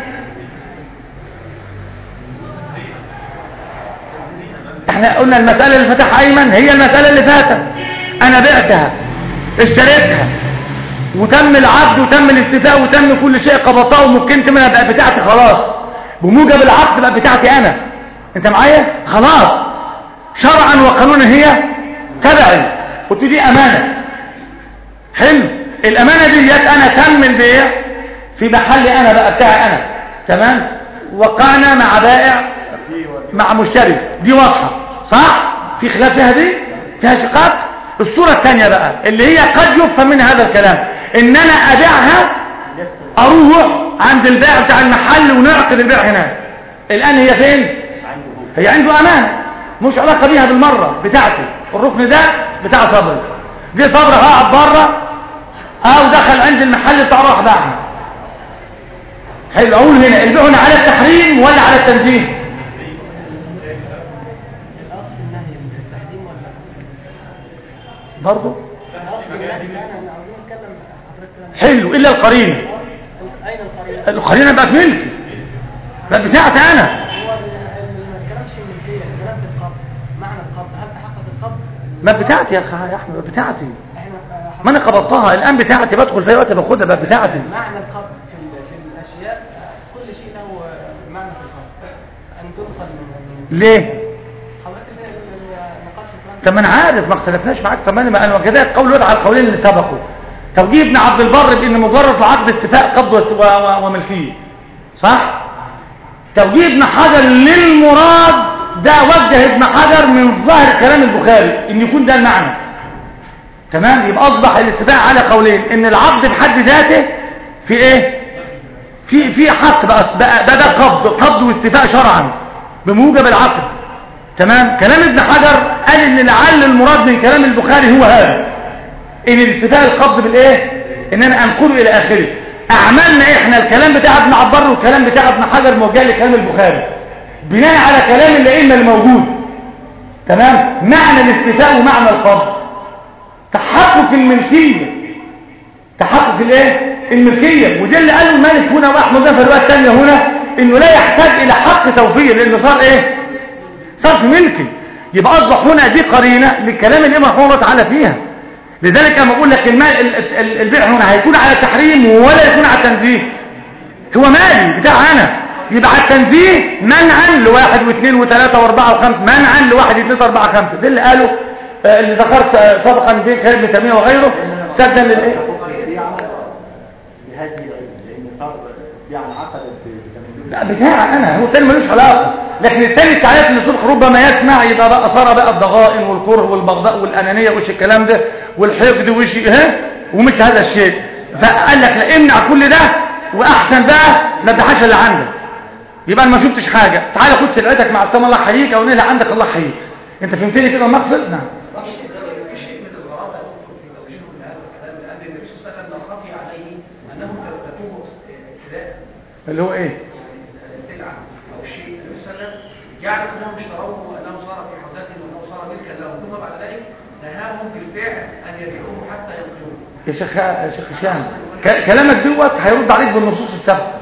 احنا قلنا المسألة اللي فتح ايمن هي المسألة اللي فاتت انا بعتها اشتريتها وتم العقد وتم الاتفاق وتم كل شيء قبضتها ومكنت منها بقى بتاعتي خلاص بموجب العقد بقى بتاعتي انا انت معايا خلاص شرعا وقانونا هي تبعي قلت دي امانه حلو الامانه ديت انا تم البيع في محلي انا بقى بتاعي انا تمام وقعنا مع بائع مع مشتري دي واضحه صح في خلاف فيها دي فيها شقاق الصوره الثانيه بقى اللي هي قد يفهم منها هذا الكلام ان انا ابيعها اروح عند البائع بتاع المحل ونعقد البيع هناك الان هي فين هي عنده امانه مش علاقه بيها بالمره بتاعتي الركن ده بتاع صبري جه صبري قاعد بره او دخل عند المحل بتاع راح باعها حلو اقول هنا البيع هنا على التحريم ولا على التنزيه برضه حلو الا القرينه اين القرينه القرينه بقت ملكي بقت بتاعتي انا هو ما الكلامش ملكية الكلام في القبض معنى القبض هل تحقق القبض؟ ما بتاعتي يا اخي يا احمد بقت بتاعتي احنا ما انا قبضتها الان بتاعتي بدخل في أي وقت باخدها بقت بتاعتي معنى القبض في ال- في الاشياء كل شيء له معنى في القبض ان تدخل من من- ليه حضرتك ال- ال- نقاش الكلام طب ما انا عارف ما اختلفناش معاك طب ما انا ما انا كذلك قول يدعى القولين اللي سبقوا توجيه ابن عبد البر بان مجرد العقد اتفاق قبض و- و- وملكيه صح توجيه ابن حجر للمراد ده وجه ابن حجر من ظاهر كلام البخاري ان يكون ده المعنى تمام يبقى اصبح الاتفاق على قولين ان العقد بحد ذاته في ايه في في حق بقى بقى ده, ده قبض قبض واستيفاء شرعا بموجب العقد تمام كلام ابن حجر قال ان لعل المراد من كلام البخاري هو هذا ان الاستيفاء القبض بالايه ان انا انقله الى اخره اعمالنا احنا الكلام بتاع ابن عبر والكلام بتاع ابن حجر موجه لكلام البخاري بناء على كلام الائمه الموجود تمام معنى الاستيفاء ومعنى القبض تحقق الملكيه تحقق الايه الملكيه وده اللي قاله مالك هنا واحمد في الروايه الثانيه هنا انه لا يحتاج الى حق توفير لانه صار ايه صار في ملكي يبقى اصبح هنا دي قرينه لكلام الامام رحمه الله تعالى فيها لذلك انا بقول لك المال ال- ال- البيع هنا هيكون على تحريم ولا يكون على تنزيه هو مالي بتاع انا يبقى على التنزيه منعا لواحد واثنين وثلاثة واربعة وخمسة منعا لواحد اثنين اربعة خمسة ده اللي قاله آه، اللي ذكرت آه، سابقا في خير ابن تيمية وغيره سدا للايه بهذه العلم لان صار يعني عقدت بتملك لا بتاع انا هو التاني ملوش علاقه لكن التاني التعريف اللي صبح ربما يسمع يبقى بقى صار بقى الضغائن والكره والبغضاء والانانيه وش الكلام ده والحقد وش ها ومش هذا الشيء فقال لك لا امنع كل ده واحسن بقى ما تدعش اللي عندك يبقى انا ما شفتش حاجه تعالى خد سلعتك مع السلامه الله يحييك او نقلها عندك الله يحييك انت فهمتني كده المقصد نعم مفيش في شيء من الغرابة يدخل في توجيهه لهذا الكلام لأن النبي صلى الله عليه وسلم خفي عليه أنه تكون ابتلاء اللي هو ايه السلعة أو الشيء النبي صلى الله عليه وسلم يعرف أنهم اشتروه وأنه صار في حوزتهم وأنه صار ملكا لهم ثم بعد ذلك نهاهم بالبيع أن يبيعوه حتى ينقذوه يا شيخ يا شيخ هشام ك- كلامك دوت هيرد عليك بالنصوص السابقه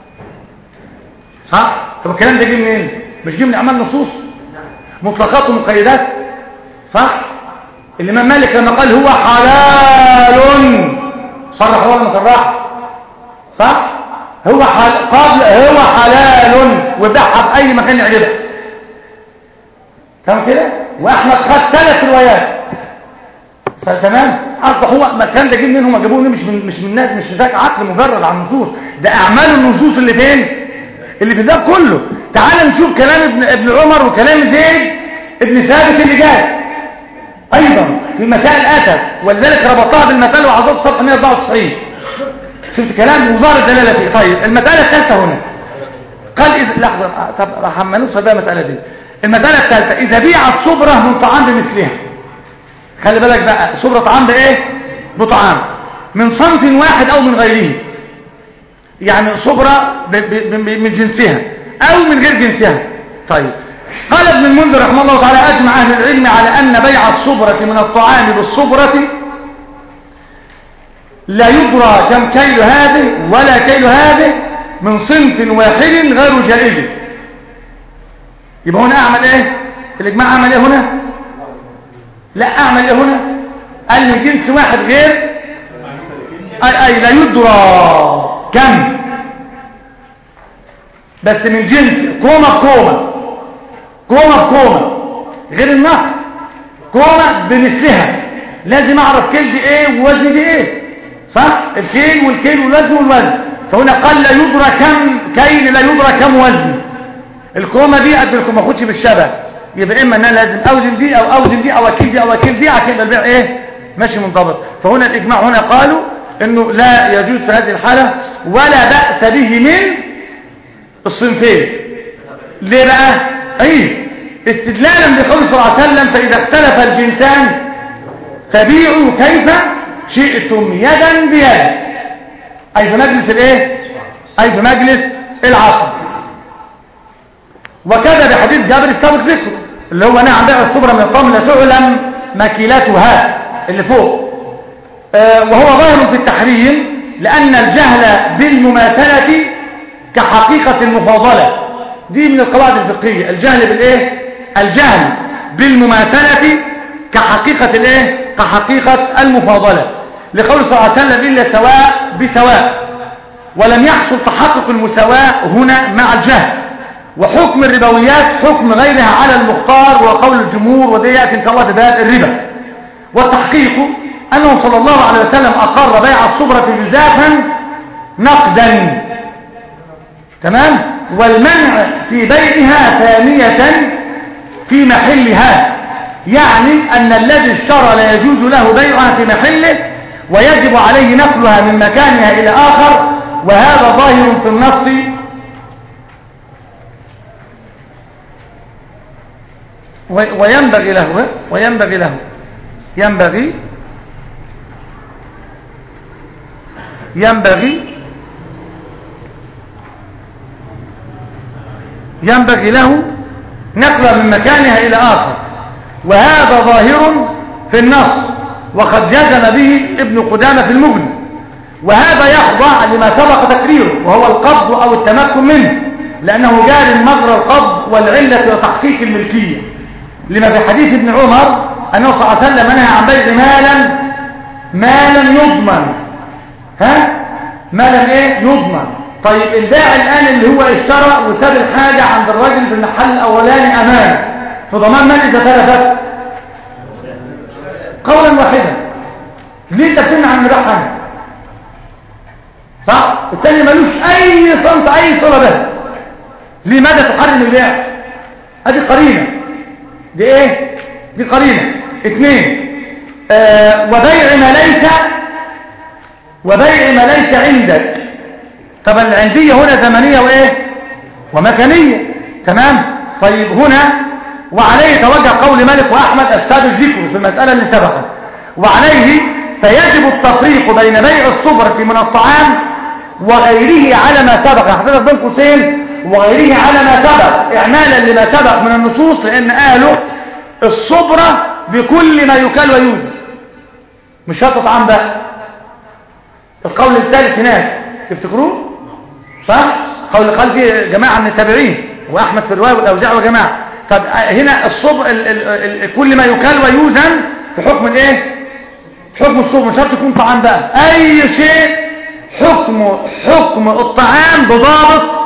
صح طب الكلام ده جه منين مش جه من اعمال نصوص مطلقات ومقيدات صح الامام مالك لما قال هو حلال صرح ولا ما صرح صح هو حل... قبل هو حلال وبيعها في اي مكان يعجبك تمام كده واحمد خد ثلاث روايات تمام اصل هو ما كان ده جه منين هم جابوه منين؟ مش من مش من الناس مش ذاك عقل مجرد عن النصوص ده اعمال النصوص اللي فين اللي في الباب كله تعال نشوف كلام ابن ابن عمر وكلام زيد ابن ثابت اللي جاي ايضا في مسائل اتت ولذلك ربطها بالمساله وعظات صفحه 194 شفت كلام وزاره الدلاله فيه طيب المساله الثالثه هنا قال إذا لحظه آه، طب راح اما نوصل بقى المساله دي المساله الثالثه اذا بيعت صبره من طعام بمثلها خلي بالك بقى صبرة طعام بايه بطعام من صنف واحد او من غيره يعني صبرة ب- ب- ب- من جنسها او من غير جنسها طيب قال ابن المنذر رحمه الله تعالى اجمع اهل العلم على ان بيع الصبرة من الطعام بالصبرة لا يدرى كم كيل هذه ولا كيل هذه من صنف واحد غير جائز يبقى هنا اعمل ايه الاجماع عمل ايه هنا لا اعمل ايه هنا قال من جنس واحد غير اي, أي لا يدرى كم بس من جنس كومة بكومة كومة بكومة غير النقل كومة بمثلها لازم اعرف كيل دي ايه ووزن دي ايه صح الكيل والكيل والوزن والوزن فهنا قال لا يدرى كم كيل لا يدرى كم وزن الكومة دي قد الكومة ما اخدش بالشبه يبقى اما ان انا لازم اوزن دي او اوزن دي او اكيل دي او اكيل دي عشان يبقى البيع ايه ماشي منضبط فهنا الاجماع هنا قالوا انه لا يجوز في هذه الحالة ولا بأس به من الصنفين ليه بقى اي استدلالا بقول صلى الله عليه وسلم فاذا اختلف الجنسان فبيعوا كيف شئتم يدا بيد اي في مجلس الايه اي في مجلس العقد وكذا بحديث جابر السابق ذكره اللي هو نهى عن بيع الصبرة من الطعام لا تعلم مكيلتها اللي فوق آه وهو ظاهر في التحريم لأن الجهل بالمماثلة كحقيقة المفاضلة دي من القواعد الفقهية الجهل بالايه الجهل بالمماثلة كحقيقة الايه كحقيقة المفاضلة لقول صلى الله عليه وسلم إلا سواء بسواء ولم يحصل تحقق المساواة هنا مع الجهل وحكم الربويات حكم غيرها على المختار وقول الجمهور وده يأتي إن شاء الله بباب الربا والتحقيق أنه صلى الله عليه وسلم أقر بيع الصبرة جزافا نقدا تمام والمنع في بيعها ثانية في محلها يعني أن الذي اشترى لا يجوز له بيعها في محله ويجب عليه نقلها من مكانها إلى آخر وهذا ظاهر في النص وينبغي له وينبغي له ينبغي ينبغي ينبغي له نقلها من مكانها إلى آخر وهذا ظاهر في النص وقد جزم به ابن قدامة في المغني وهذا يخضع لما سبق تكريره وهو القبض أو التمكن منه لأنه جار مجرى القبض والعلة وتحقيق الملكية لما في حديث ابن عمر أنه صلى الله عليه وسلم منهى عن بيع مالا مالا يضمن ها مالا ايه يضمن طيب البائع الآن اللي هو اشترى وساب الحاجة عند الراجل في المحل الأولاني أمان في ضمان من إذا تلفت قولا واحدا ليه انت بتمنع عن البيع حاجة صح الثاني ملوش أي صمت أي صلة به لماذا تحرم البيع هذه قرينة دي ايه دي قرينة اثنين آه وبيع ما ليس وبيع ما ليس عندك طب العندية هنا زمنية وايه ومكانية تمام طيب هنا وعليه توجه قول مالك واحمد السابق ذكره في المسألة اللي سبقت وعليه فيجب التفريق بين بيع الصبرة من الطعام وغيره على ما سبق حضرتك بين قوسين وغيره على ما سبق اعمالا لما سبق من النصوص لان قالوا الصبرة بكل ما يكال ويوزن مش شرط طعام بقى القول الثالث هناك تفتكروه صح قول قال فيه جماعة من التابعين واحمد في الرواية والاوزاع وجماعة طب هنا الصبر ال ال ال كل ما يكال ويوزن في حكم الايه حكم الصبر مش شرط يكون طعام بقى اي شيء حكم حكم الطعام بضابط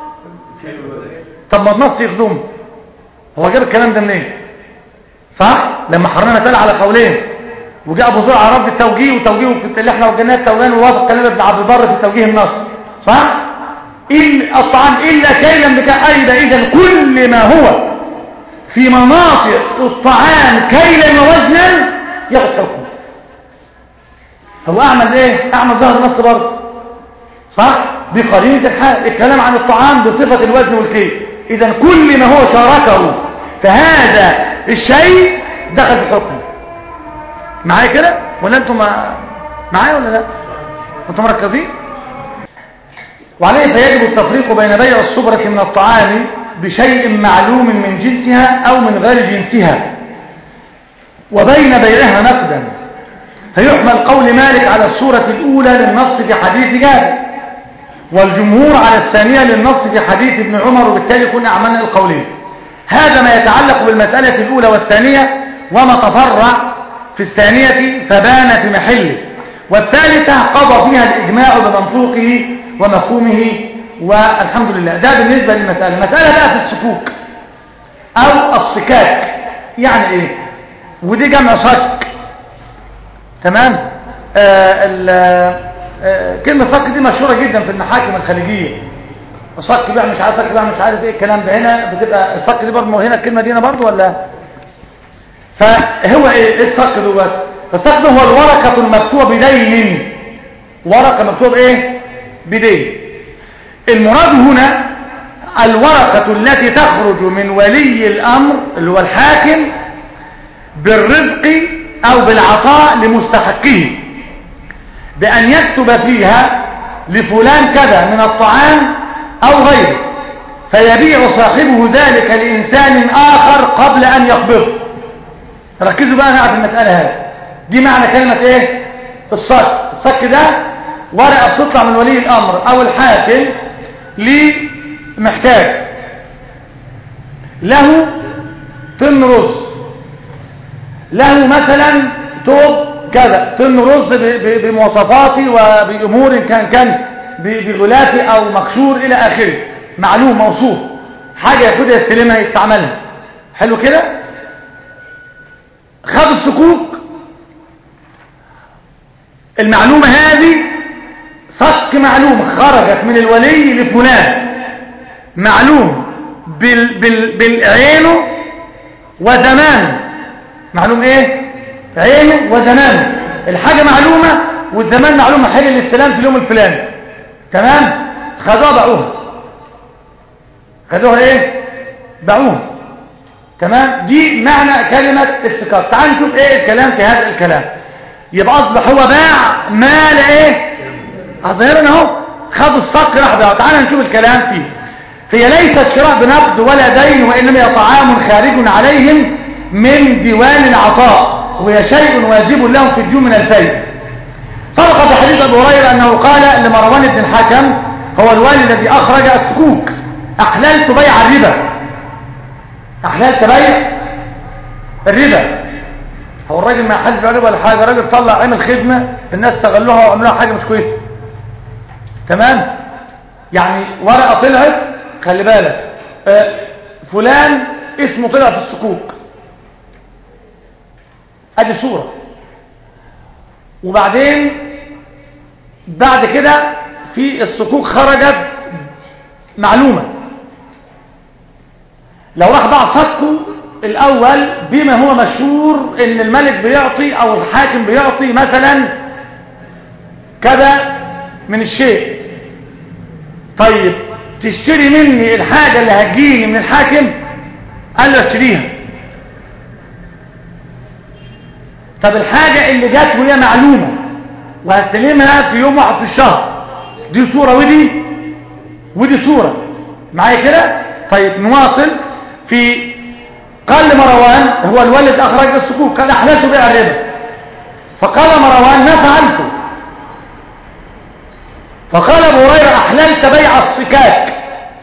طب ما النص يخدمه هو جاب الكلام ده منين صح لما حرمنا تل على قولين وجاء ابو زرع رد التوجيه وتوجيه اللي احنا وجدناه التوجيه ووافق كلام ابن عبد البر في توجيه النص صح إلا الطعام الا كيلا بكأيدا اذا كل ما هو في مناطق الطعام كيلا ووزنا ياخد حكم هو اعمل ايه اعمل ظهر النص برضه صح بقرينه الحال الكلام عن الطعام بصفه الوزن والكيل اذا كل ما هو شاركه فهذا الشيء دخل في الحكم معايا كده ولا انتم معايا ولا لا انتم مركزين وعليه فيجب التفريق بين بيع الصبرة من الطعام بشيء معلوم من جنسها او من غير جنسها وبين بيعها نقدا فيحمل قول مالك على الصورة الاولى للنص في حديث جابر والجمهور على الثانية للنص في حديث ابن عمر وبالتالي كنا عملنا القولين هذا ما يتعلق بالمسألة الأولى والثانية وما تفرع في الثانية فبان في محله والثالثة قضى فيها الإجماع بمنطوقه ومفهومه والحمد لله ده بالنسبة للمسألة المسألة بقى في السكوك أو الصكاك يعني إيه ودي جمع صك تمام آه آه كلمة صك دي مشهورة جدا في المحاكم الخليجية الصك بقى مش عارف صك بقى مش عارف ايه الكلام ده هنا بتبقى الصك دي برضه هنا الكلمة دي هنا برضه ولا فهو ايه ايه الصك دوت الصك ده هو الورقة المكتوبة بدين ورقة مكتوبة ايه بدين المراد هنا الورقة التي تخرج من ولي الامر اللي هو الحاكم بالرزق او بالعطاء لمستحقه بان يكتب فيها لفلان كذا من الطعام او غيره فيبيع صاحبه ذلك لانسان اخر قبل ان يقبضه ركزوا بقى في المسألة هذه دي معنى كلمة ايه الصك الصك ده ورقة بتطلع من ولي الامر او الحاكم لمحتاج له طن رز له مثلا توب كذا طن رز ب- ب- بمواصفاتي وبأمور كان كان ب- بغلافي أو مكسور إلى آخره معلوم موصوف حاجة ياخدها يستلمها يستعملها حلو كده خد الصكوك المعلومة هذه صك معلومة خرجت من الولي لفلان معلوم بال بال بالعينه وزمانه معلوم ايه عينه وزمانه الحاجة معلومة والزمان معلومة حل الاستلام في اليوم الفلاني تمام خدوها باعوها خدوها ايه باعوها تمام دي معنى كلمة استقرار تعال نشوف ايه الكلام في هذا الكلام يبقى اصبح هو باع مال ايه اظهرنا اهو خد الصك راح باعه تعال نشوف الكلام فيه هي ليست شراء بنقد ولا دين وانما هي طعام خارج عليهم من ديوان العطاء وهي شيء واجب لهم في الديون من الفيء سبق في حديث ابو هريره انه قال لمروان بن الحكم هو الوالي الذي اخرج السكوك احللت بيع الربا احللت بيع الربا هو الراجل ما حد ربا ولا حاجه الراجل طلع عمل خدمه الناس استغلوها وعملوها حاجه مش كويسه تمام يعني ورقه طلعت خلي بالك آه، فلان اسمه طلع في السكوك ادي صوره وبعدين بعد كده في الصكوك خرجت معلومة لو راح باع صكه الأول بما هو مشهور ان الملك بيعطي او الحاكم بيعطي مثلا كذا من الشيء طيب تشتري مني الحاجة اللي هتجيني من الحاكم قال له اشتريها طب الحاجة اللي جات وهي معلومة وهستلمها في يوم واحد في الشهر دي صورة ودي ودي صورة معايا كده طيب نواصل في قال لمروان هو الولد أخرج السكوك قال أحللت بيع الربا فقال مروان ما فعلت فقال ابو هريره أحللت بيع الصكاك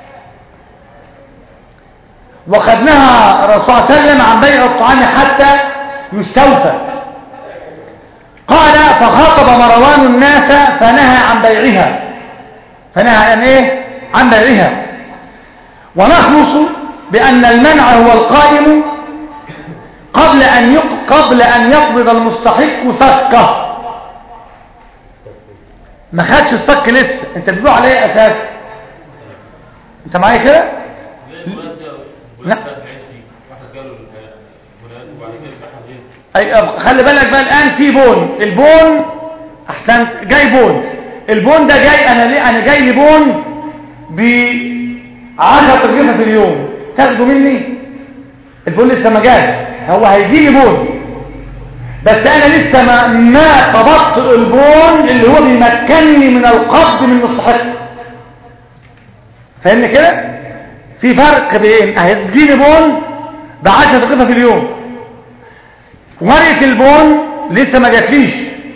وقد نهى الرسول صلى الله عليه وسلم عن بيع الطعام حتى يستوفى قال فخاطب مروان الناس فنهى عن بيعها فنهى عن ايه عن بيعها ونخلص بأن المنع هو القائم قبل أن يق... قبل أن يقبض المستحق سكه ما خدش الصك لسه انت بتبيعه على ايه اساس انت معايا كده لا اي أب- خلي بالك بقى الان في بون البون احسن جاي بون البون ده جاي انا ليه انا جاي لي بون ب 10 ترغيفه في اليوم تاخده مني البون لسه ما جاش هو هيجي لي بون بس انا لسه ما ما قبضت البون اللي هو بيمكنني من القبض من المستحق فاهمني كده في فرق بين هتجيلي بون ب 10 دقيقه في اليوم ورقه البون لسه ما جاتليش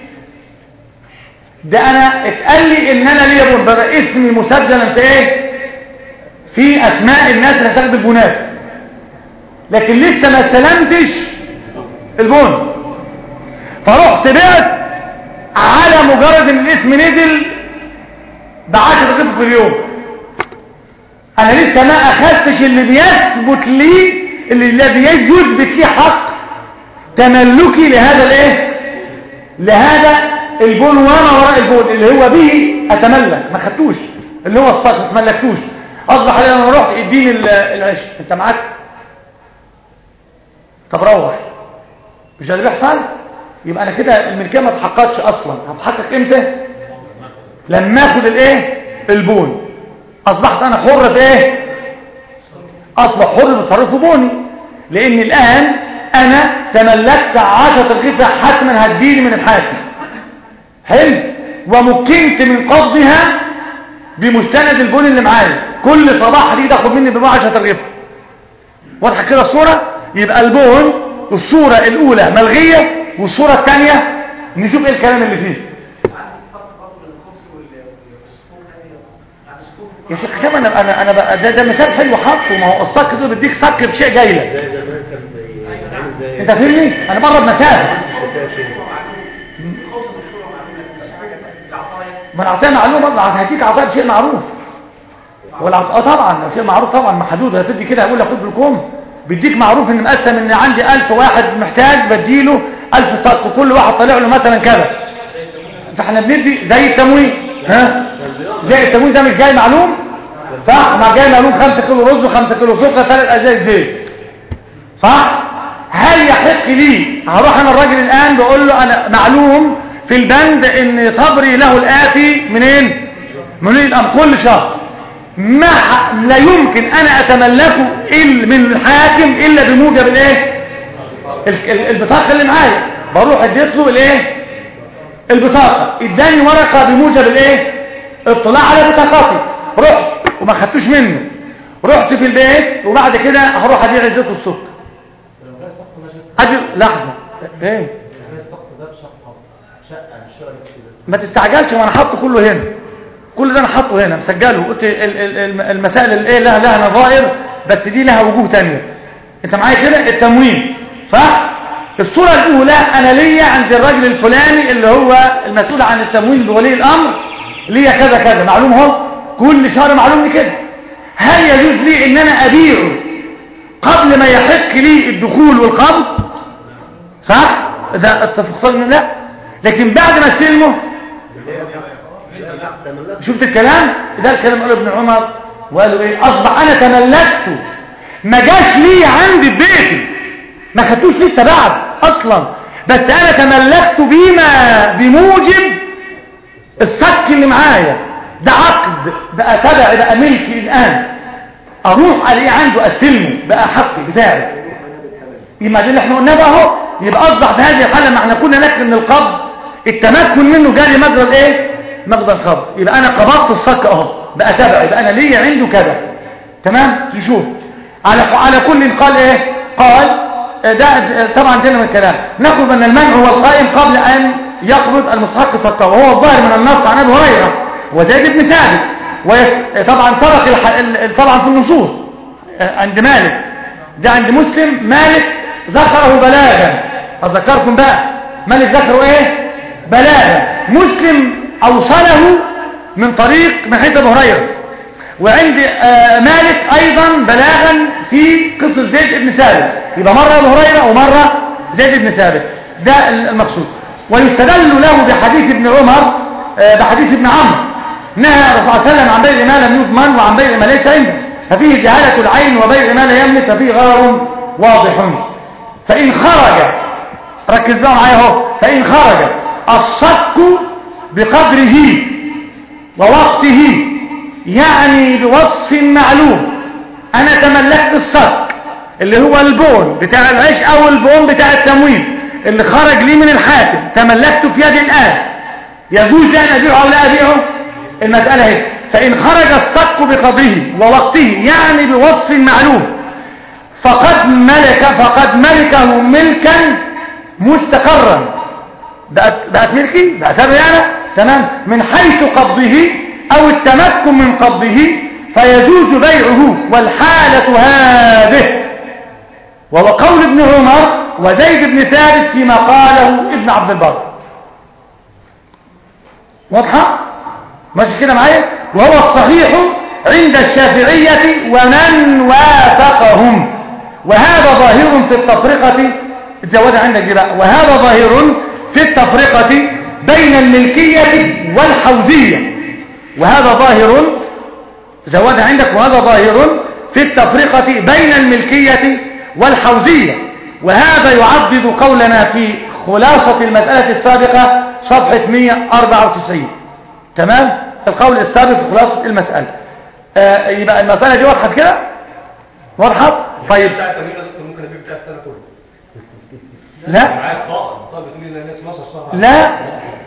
ده انا اتقال لي ان انا ليا بون بقى اسمي مسجلا في ايه في اسماء الناس اللي هتاخد البونات لكن لسه ما استلمتش البون فرحت بعت على مجرد ان الاسم نزل بعشر دقيقة في اليوم انا لسه ما اخذتش اللي بيثبت لي اللي الذي يثبت لي حق تملكي لهذا الايه لهذا البون وانا وراء البون اللي هو به اتملك ما خدتوش اللي هو الصك ما تملكتوش اصبح علي انا رحت اديني ال- العيش انت معاك طب روح مش ده اللي بيحصل يبقى انا كده الملكيه ما اتحققتش اصلا هتحقق امتى لما اخد الايه البون اصبحت انا حر في ايه اصبح حر بتصرف بوني لان الان انا تملكت عشرة ترغيفة حتما هتجيلي من الحاكم حلو ومكنت من قبضها بمستند البون اللي معايا كل صباح هتيجي تاخد مني ب 10 ترغيفة واضحه كده الصوره يبقى البون الصوره الاولى ملغيه والصوره الثانيه نشوف ايه الكلام اللي فيه عارف الفرق برضه بين الخبز وال- والسكوك ده ايه؟ يعني السكوك يا شيخ كم انا انا انا بقى ده, ده مثال حلو حاطه ما هو الصك ده بيديك صك بشيء جاي لك زي زمان كان بيعمل زي انت فاهمني انا بره بمثال ما العطايا معلومه هديك عطايا بشيء معروف والعط... اه طبعا شيء معروف طبعا محدود هتدي كده اقول لك خد بالكم بيديك معروف ان مقسم ان عندي 1000 واحد محتاج بديله 1000 صك وكل واحد طالع له مثلا كذا فاحنا بندي زي التموين ها زي التموين ده مش جاي معلوم صح ما جاي معلوم 5 كيلو رز و5 كيلو سكر ثلاث ازايز زيت صح هل يحق لي هروح انا الراجل الان بقول له انا معلوم في البند ان صبري له الاتي منين منين الامر كل شهر ما لا يمكن انا اتملكه إلا من الحاكم الا بموجب الايه ال- ال- البطاقه اللي معايا بروح اديت له الايه البطاقه اداني ورقه بموجب الايه اطلاع على بطاقتي رحت وما خدتوش منه رحت في البيت وبعد كده هروح ابيع الزيت والسكر لو كان السقف ده شقه ادي لحظه ايه لو كان السقف ده بشقه شقه مش شقه كده ما تستعجلش وانا حاطه كله هنا كل ده انا حاطه هنا مسجله قلت ال- ال- الم- المسائل اللي ايه لها لها نظائر بس دي لها وجوه تانية انت معايا كده التموين صح الصورة الاولى انا ليا عند الراجل الفلاني اللي هو المسؤول عن التموين بولي الامر ليا كذا كذا معلوم اهو كل شهر معلوم لي كده هل يجوز لي ان انا ابيعه قبل ما يحق لي الدخول والقبض صح ده اتفق لا لكن بعد ما استلمه شفت الكلام ده الكلام قاله ابن عمر وقالوا ايه اصبح انا تملكته ما جاش لي عندي في بيتي ما خدتوش لسه بعد اصلا بس انا تملكته بما بموجب الصك اللي معايا ده عقد بقى تبعي بقى ملكي الان اروح الاقيه عنده استلمه بقى حقي بتاعي يبقى ده اللي احنا قلناه بقى اهو يبقى اصبح في هذه الحاله ما احنا كنا نكفي ان القبض التمكن منه جالي مجرى الايه مجرى القبض يبقى انا قبضت الصك اهو بقى تبعي يبقى انا ليا عنده كذا تمام نشوف على على كل قال ايه قال ده طبعا انتهينا من الكلام ناخذ ان المنع هو القائم قبل ان يقبض المستحق صكه وهو الظاهر من النص عن ابي هريره وزيد بن ثابت ويس- طبعا سبق الح- ال- ال- طبعا في النصوص آه، عند مالك ده عند مسلم مالك ذكره بلاغا اذكركم بقى مالك ذكره ايه بلاغا مسلم اوصله من طريق من حيث ابو هريره وعند آه، مالك ايضا بلاغا في قصه زيد بن ثابت يبقى مره ابو هريره ومره زيد بن ثابت ده المقصود ويستدل له بحديث ابن عمر آه، بحديث ابن عمرو نهى الرسول صلى الله عليه وسلم عن بيع ما لم يضمن وعن بيع ما ليس عنده ففيه جهالة العين وبيع ما لا يملك ففيه غرر واضح فإن خرج ركز بقى معايا اهو فإن خرج الصك بقدره ووقته يعني بوصف معلوم أنا تملكت الصك اللي هو البون بتاع العيش أو البون بتاع التموين اللي خرج لي من الحاكم تملكته في يدي الآن يجوز لي أن أبيعه أو لا أبيعه المسألة هي فإن خرج الصك بقدره ووقته يعني بوصف معلوم فقد ملك فقد ملكه ملكا مستقرا بقت, بقت ملكي بقت أنا يعني تمام من حيث قبضه أو التمكن من قبضه فيجوز بيعه والحالة هذه وهو قول ابن عمر وزيد بن ثابت فيما قاله ابن عبد البر واضحة ماشي كده معايا وهو الصحيح عند الشافعية ومن وافقهم وهذا ظاهر في التفرقة الجواد عندك دي بقى وهذا ظاهر في التفرقة بين الملكية والحوزية وهذا ظاهر زواد عندك وهذا ظاهر في التفرقة بين الملكية والحوزية وهذا يعضد قولنا في خلاصة المسألة السابقة صفحة 194 تمام القول السابق في خلاصة المسألة آه يبقى المسألة دي وضحت كده وضحت طيب بتاع التمرين ده ممكن ابيع بتاع السنه كله لا معاك طاقه طاقه بتقول لي ان 12 شهر لا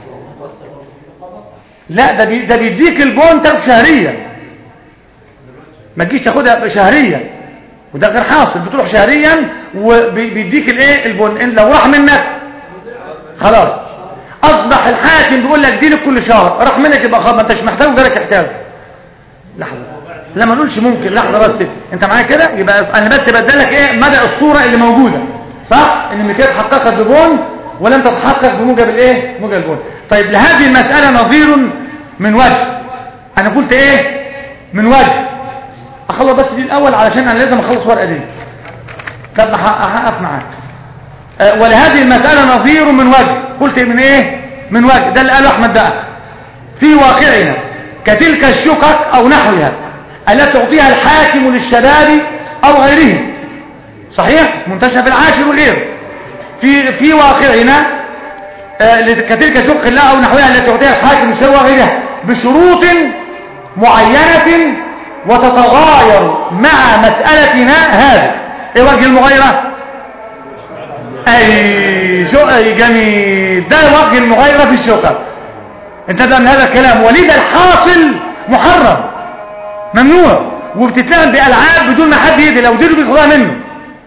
لا ده بي ده بيديك البون تاخد شهريا ما تجيش تاخدها شهريا وده غير حاصل بتروح شهريا وبيديك الايه البون إن لو راح منك خلاص اصبح الحاكم بيقول لك دي لك كل شهر راح منك يبقى خلاص ما انتش محتاج غيرك يحتاج لحظه لا ما نقولش ممكن لحظة بس انت معايا كده يبقى انا بس بدلك ايه مدى الصورة اللي موجودة صح ان المكيال اتحققت ببون ولم تتحقق بموجب الايه موجب البون طيب لهذه المسألة نظير من وجه انا قلت ايه من وجه اخلص بس دي الاول علشان انا لازم اخلص ورقة دي طب هقف معاك أه ولهذه المسألة نظير من وجه قلت من ايه من وجه ده اللي قاله احمد بقى في واقعنا كتلك الشقق او نحوها التي تعطيها الحاكم للشباب او غيره صحيح منتشر في العاشر وغيره في في واقعنا آه كتلك الشقق لا او نحوها التي تعطيها الحاكم للشباب وغيرها بشروط معينة وتتغاير مع مسألتنا هذه ايه وجه المغايرة اي شو اي جميل ده وجه المغايرة في الشقق انتبه من هذا الكلام ولذا الحاصل محرم ممنوع وبتتلعب بألعاب بدون ما حد يدي لو ديله بيخلصها منه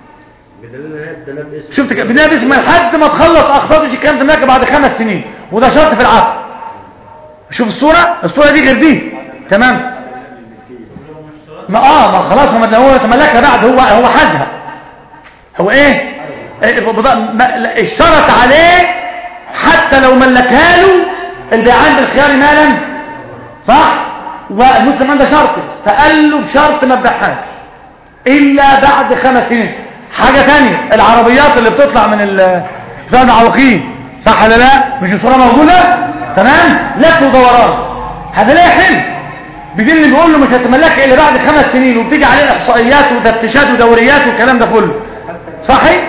شفت بناء باسم لحد ما تخلص اقساط الكلام ده هناك بعد خمس سنين وده شرط في العقد شوف الصورة الصورة دي غير دي تمام ما اه ما خلاص ما هو تملكها بعد هو هو حدها هو ايه, إيه اشترط عليه حتى لو ملكها له البيعان بالخيار مالا صح والمسلم عنده شرط فقال له بشرط ما تبيعهاش الا بعد خمس سنين حاجة تانية العربيات اللي بتطلع من الزمن العوقين صح ولا لا مش الصورة موجودة تمام لف ودوران هذا لا يحل بدين اللي بيقول له مش هتملكها الا بعد خمس سنين وبتيجي عليه احصائيات وتفتيشات ودوريات والكلام ده كله صحيح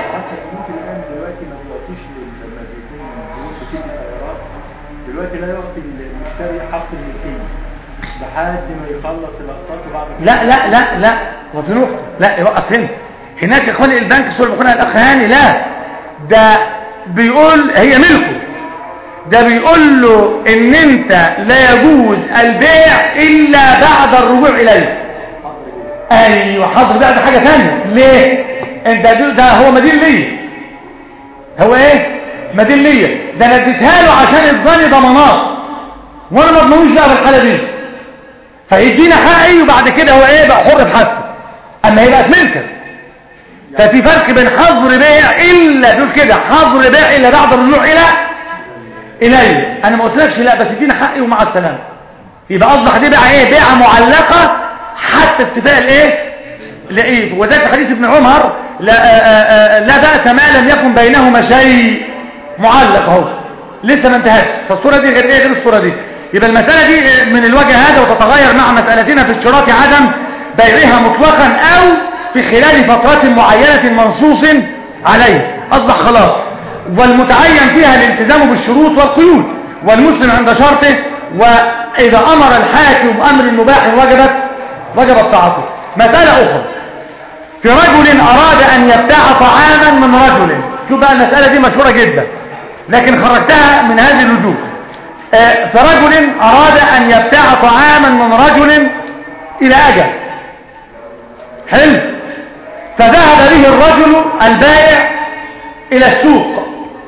دلوقتي لا يعطي المشتري حق المسكين لحد ما يخلص الاقساط وبعد لا لا لا لا وفي نقطه لا يوقف هنا هناك يا اخواني البنك السوري بيقولها الاخ هاني لا ده بيقول هي ملكه ده بيقول له ان انت لا يجوز البيع الا بعد الرجوع اليه ايوه حاضر بقى ده حاجه ثانيه ليه انت ده هو مدين ليه هو ايه مدين ليه ده انا اديتها له عشان اداني ضمانات وانا ما اضمنوش بقى بالحاله دي فيدينا حقي وبعد كده هو ايه بقى حر بحثه اما هي بقت ملكك ففي فرق بين حظر بيع الا دول كده حظر بيع الا بعد الرجوع الى الي انا ما قلتلكش لا بس ادينا حقي ومع السلامه يبقى اصبح دي بقى ايه بيعه معلقه حتى اتفاق الايه لقيت وذلك حديث ابن عمر لا, آآ آآ لا بأس ما لم يكن بينهما شيء معلق اهو لسه ما انتهتش فالصوره دي غير ايه غير الصوره دي يبقى المساله دي من الوجه هذا وتتغير مع مسالتنا في اشتراط عدم بيعها مطلقا او في خلال فترات معينه منصوص عليه اصبح خلاص والمتعين فيها الالتزام بالشروط والقيود والمسلم عند شرطه واذا امر الحاكم بامر مباح وجبت وجبت طاعته مساله اخرى في رجل اراد ان يبتاع طعاما من رجل شوف بقى المسألة دي مشهورة جدا لكن خرجتها من هذه الوجوه آه فرجل أراد أن يبتاع طعاما من رجل إلى أجل حلو فذهب به الرجل البائع إلى السوق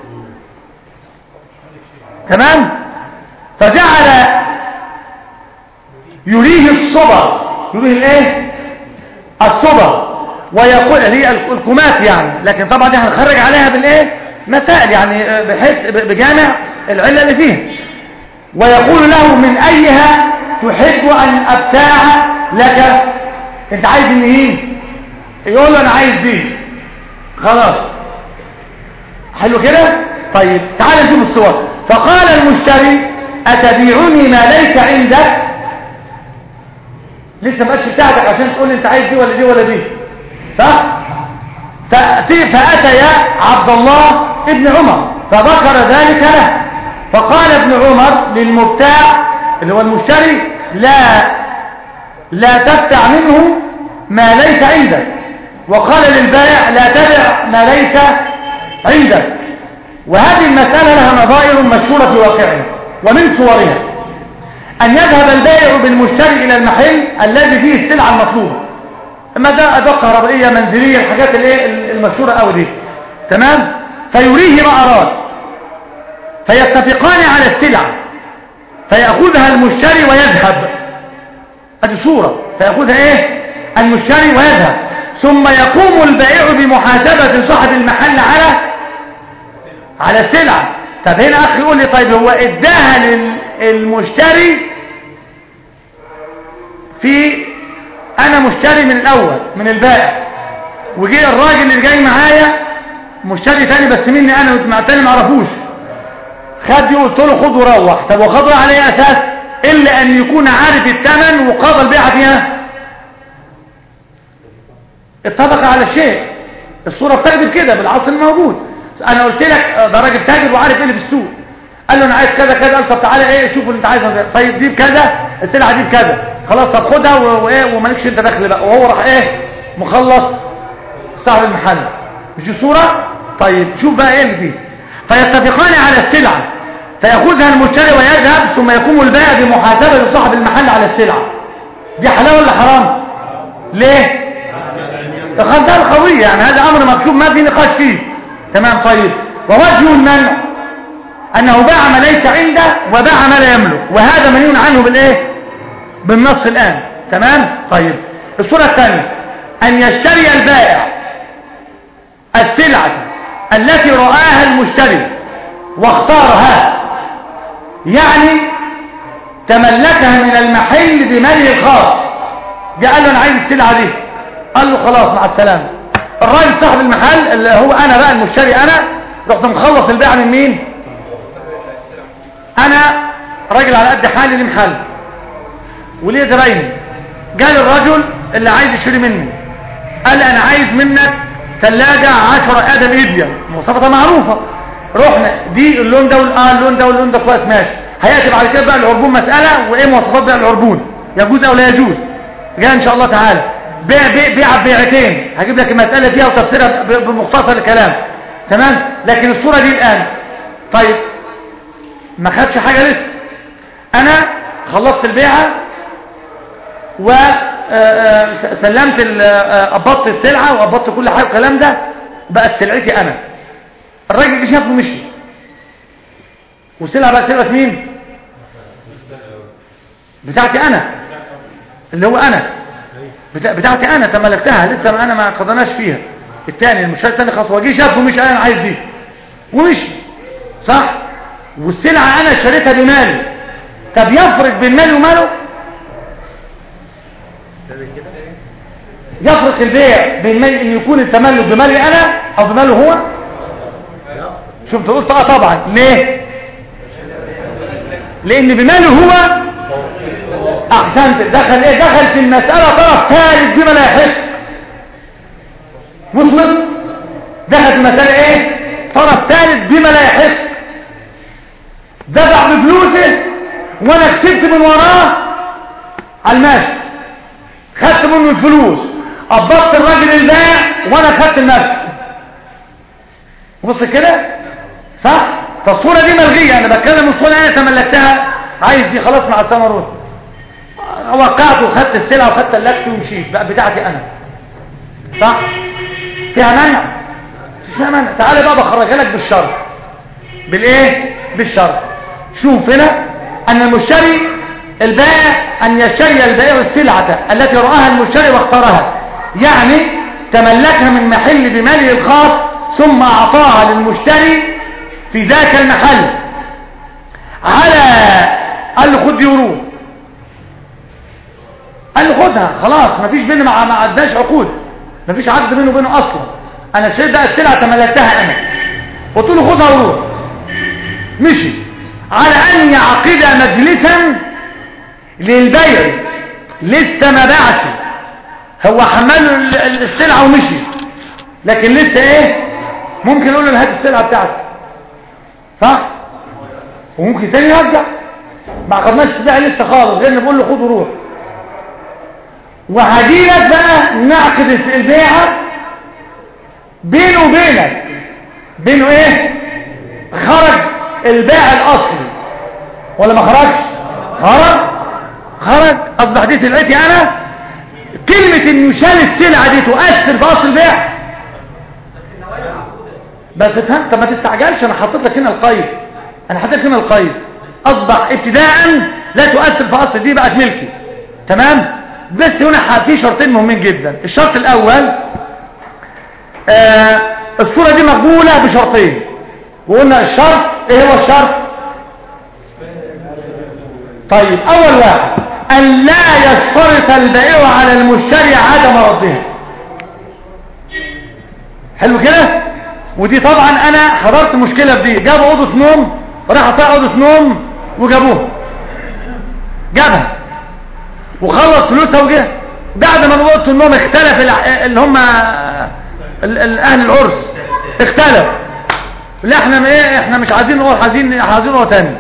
تمام فجعل يريه الصبر يريه الايه الصبر ويقول هي الكمات يعني لكن طبعا دي هنخرج عليها بالايه مسائل يعني بحيث بجامع العله اللي فيها ويقول له من ايها تحب ان ابتاع لك انت عايز منين يقول له انا عايز دي خلاص حلو كده طيب تعال نشوف الصور فقال المشتري اتبيعني ما ليس عندك لسه ما بقتش بتاعتك عشان تقول انت عايز دي ولا دي ولا دي صح فأتي فأتى يا عبد الله ابن عمر فذكر ذلك له فقال ابن عمر للمبتاع اللي هو المشتري لا لا تبتع منه ما ليس عندك وقال للبائع لا تبع ما ليس عندك وهذه المسألة لها نظائر مشهورة في واقعنا ومن صورها أن يذهب البائع بالمشتري إلى المحل الذي فيه السلعة المطلوبة اما ده ادوات كهربائيه منزليه الحاجات الايه المشهوره قوي دي تمام فيريه ما اراد فيتفقان على السلعه فياخذها المشتري ويذهب ادي صوره فيأخذها ايه المشتري ويذهب ثم يقوم البائع بمحاسبة صاحب المحل على على السلعة طب هنا اخي يقول لي طيب هو اداها للمشتري في انا مشتري من الاول من البائع وجي الراجل اللي جاي معايا مشتري تاني بس مني انا مع التاني ما اعرفوش خد دي قلت له خد وروح طب وخده على ايه اساس الا ان يكون عارف الثمن وقاضى البيعه فيها اتفق على الشيء الصوره بتكذب كده بالعصر الموجود انا قلت لك ده راجل تاجر وعارف ايه اللي في السوق قال له انا عايز كذا كذا قال طب تعالى ايه شوف اللي انت عايزه طيب دي بكذا السلعه دي بكذا خلاص طب خدها و- وايه ومالكش انت دخل بقى وهو راح ايه مخلص صاحب المحل مش دي صوره طيب شوف بقى ايه اللي فيه فيتفقان على السلعه فياخذها المشتري ويذهب ثم يقوم البائع بمحاسبه صاحب المحل على السلعه دي حلال ولا حرام ليه الخندقه قويه يعني هذا امر مكتوب ما في نقاش فيه تمام طيب ووجه المنع انه باع ما ليس عنده وباع ما لا يملك وهذا منهي عنه بالايه بالنص الان تمام طيب الصوره الثانيه ان يشتري البائع السلعه التي راها المشتري واختارها يعني تملكها من المحل بماله الخاص جاء قال له انا عايز السلعه دي قال له خلاص مع السلامه الراجل صاحب المحل اللي هو انا بقى المشتري انا رحت مخلص البيع من مين انا راجل على قد حالي لي محل وليه زبايني جالي الرجل اللي عايز يشتري مني قال لي انا عايز منك ثلاجة 10 ادم ايديا مواصفاتها معروفة رحنا دي اللون ده وال- اه اللون ده واللون ده كويس ماشي هياتي بعد كده بقى العربون مسألة وايه مواصفات بقى العربون يجوز او لا يجوز جاي ان شاء الله تعالى بيع بيع بيع بيعتين هجيب لك المسألة فيها وتفسيرها ب- بمختصر الكلام تمام لكن الصورة دي الآن طيب ما خدش حاجة لسه أنا خلصت البيعة وسلمت قبضت السلعة وقبضت كل حاجة والكلام ده بقت سلعتي أنا الراجل جه شافه مشي والسلعة بقت سلعة مين بتاعتي أنا اللي هو أنا بتا... بتاعتي انا تملكتها لسه ما انا ما قضناش فيها الثاني المشتري الثاني خلاص وجي شافه مش انا عايز دي ومشي صح والسلعه انا اشتريتها بمالي طب يفرق بين مالي وماله يفرق البيع بين مالي ان يكون التملك بمالي انا او بماله هو شفت قلت اه طبعا ليه لان بماله هو احسنت دخل ايه دخل في المسألة طرف ثالث بما لا يحق وصلت دخل في المسألة ايه طرف ثالث بما لا يحق دفع بفلوسه وانا كسبت من وراه على الماشي خدت منه الفلوس قبضت الراجل البائع وانا خدت الماشي بص كده صح فالصورة دي ملغية انا بتكلم الصورة انا تملكتها عايز دي خلاص مع السلامة روح وقعت وخدت السلعة وخدت اللبس ومشيت بقى بتاعتي انا صح فيها منع مش فيها منع تعالى بقى بخرجها لك بالشرط بالايه بالشرط شوف هنا ان المشتري البائع ان يشتري البائع السلعة التي رآها المشتري واختارها يعني تملكها من محل بماله الخاص ثم اعطاها للمشتري في ذاك المحل على قال له خد دي وروح قال له خدها خلاص مفيش بيننا ما ما عدناش عقود مفيش عقد بينه وبينه اصلا انا اشتريت بقى السلعه تملكتها انا قلت له خدها وروح مشي على ان يعقد مجلسا للبيع لسه ما باعش هو حمل ال- ال- السلعه ومشي لكن لسه ايه ممكن اقول له هات السلعه بتاعتي صح وممكن تاني يرجع ما عقدناش بيع لسه خالص غير نقول له خد وروح وهجيلك بقى نعقد البيعة بينه وبينك بينه ايه خرج البيع الاصلي ولا ما خرجش خرج خرج اصبح دي سلعتي انا كلمة انه شال السلعة دي تؤثر في اصل البيع بس افهم طب ما تستعجلش انا حطيت لك هنا القيد انا حطيت لك هنا القيد اصبح ابتداء لا تؤثر في اصل دي بقت ملكي تمام بس هنا ح- في شرطين مهمين جدا الشرط الاول آه الصورة دي مقبولة بشرطين وقلنا الشرط ايه هو الشرط طيب اول واحد ان لا يشترط البائع على المشتري عدم ردها حلو كده ودي طبعا انا حضرت مشكلة بدي جابوا اوضة نوم راح طلع اوضة نوم وجابوها جابها وخلص فلوسها وجه بعد ما اوضه النوم اختلف الع- اللي هم ال- ال- اهل العرس اختلف لا احنا ما ايه احنا مش عايزين نقول عايزين عايزين نقول تاني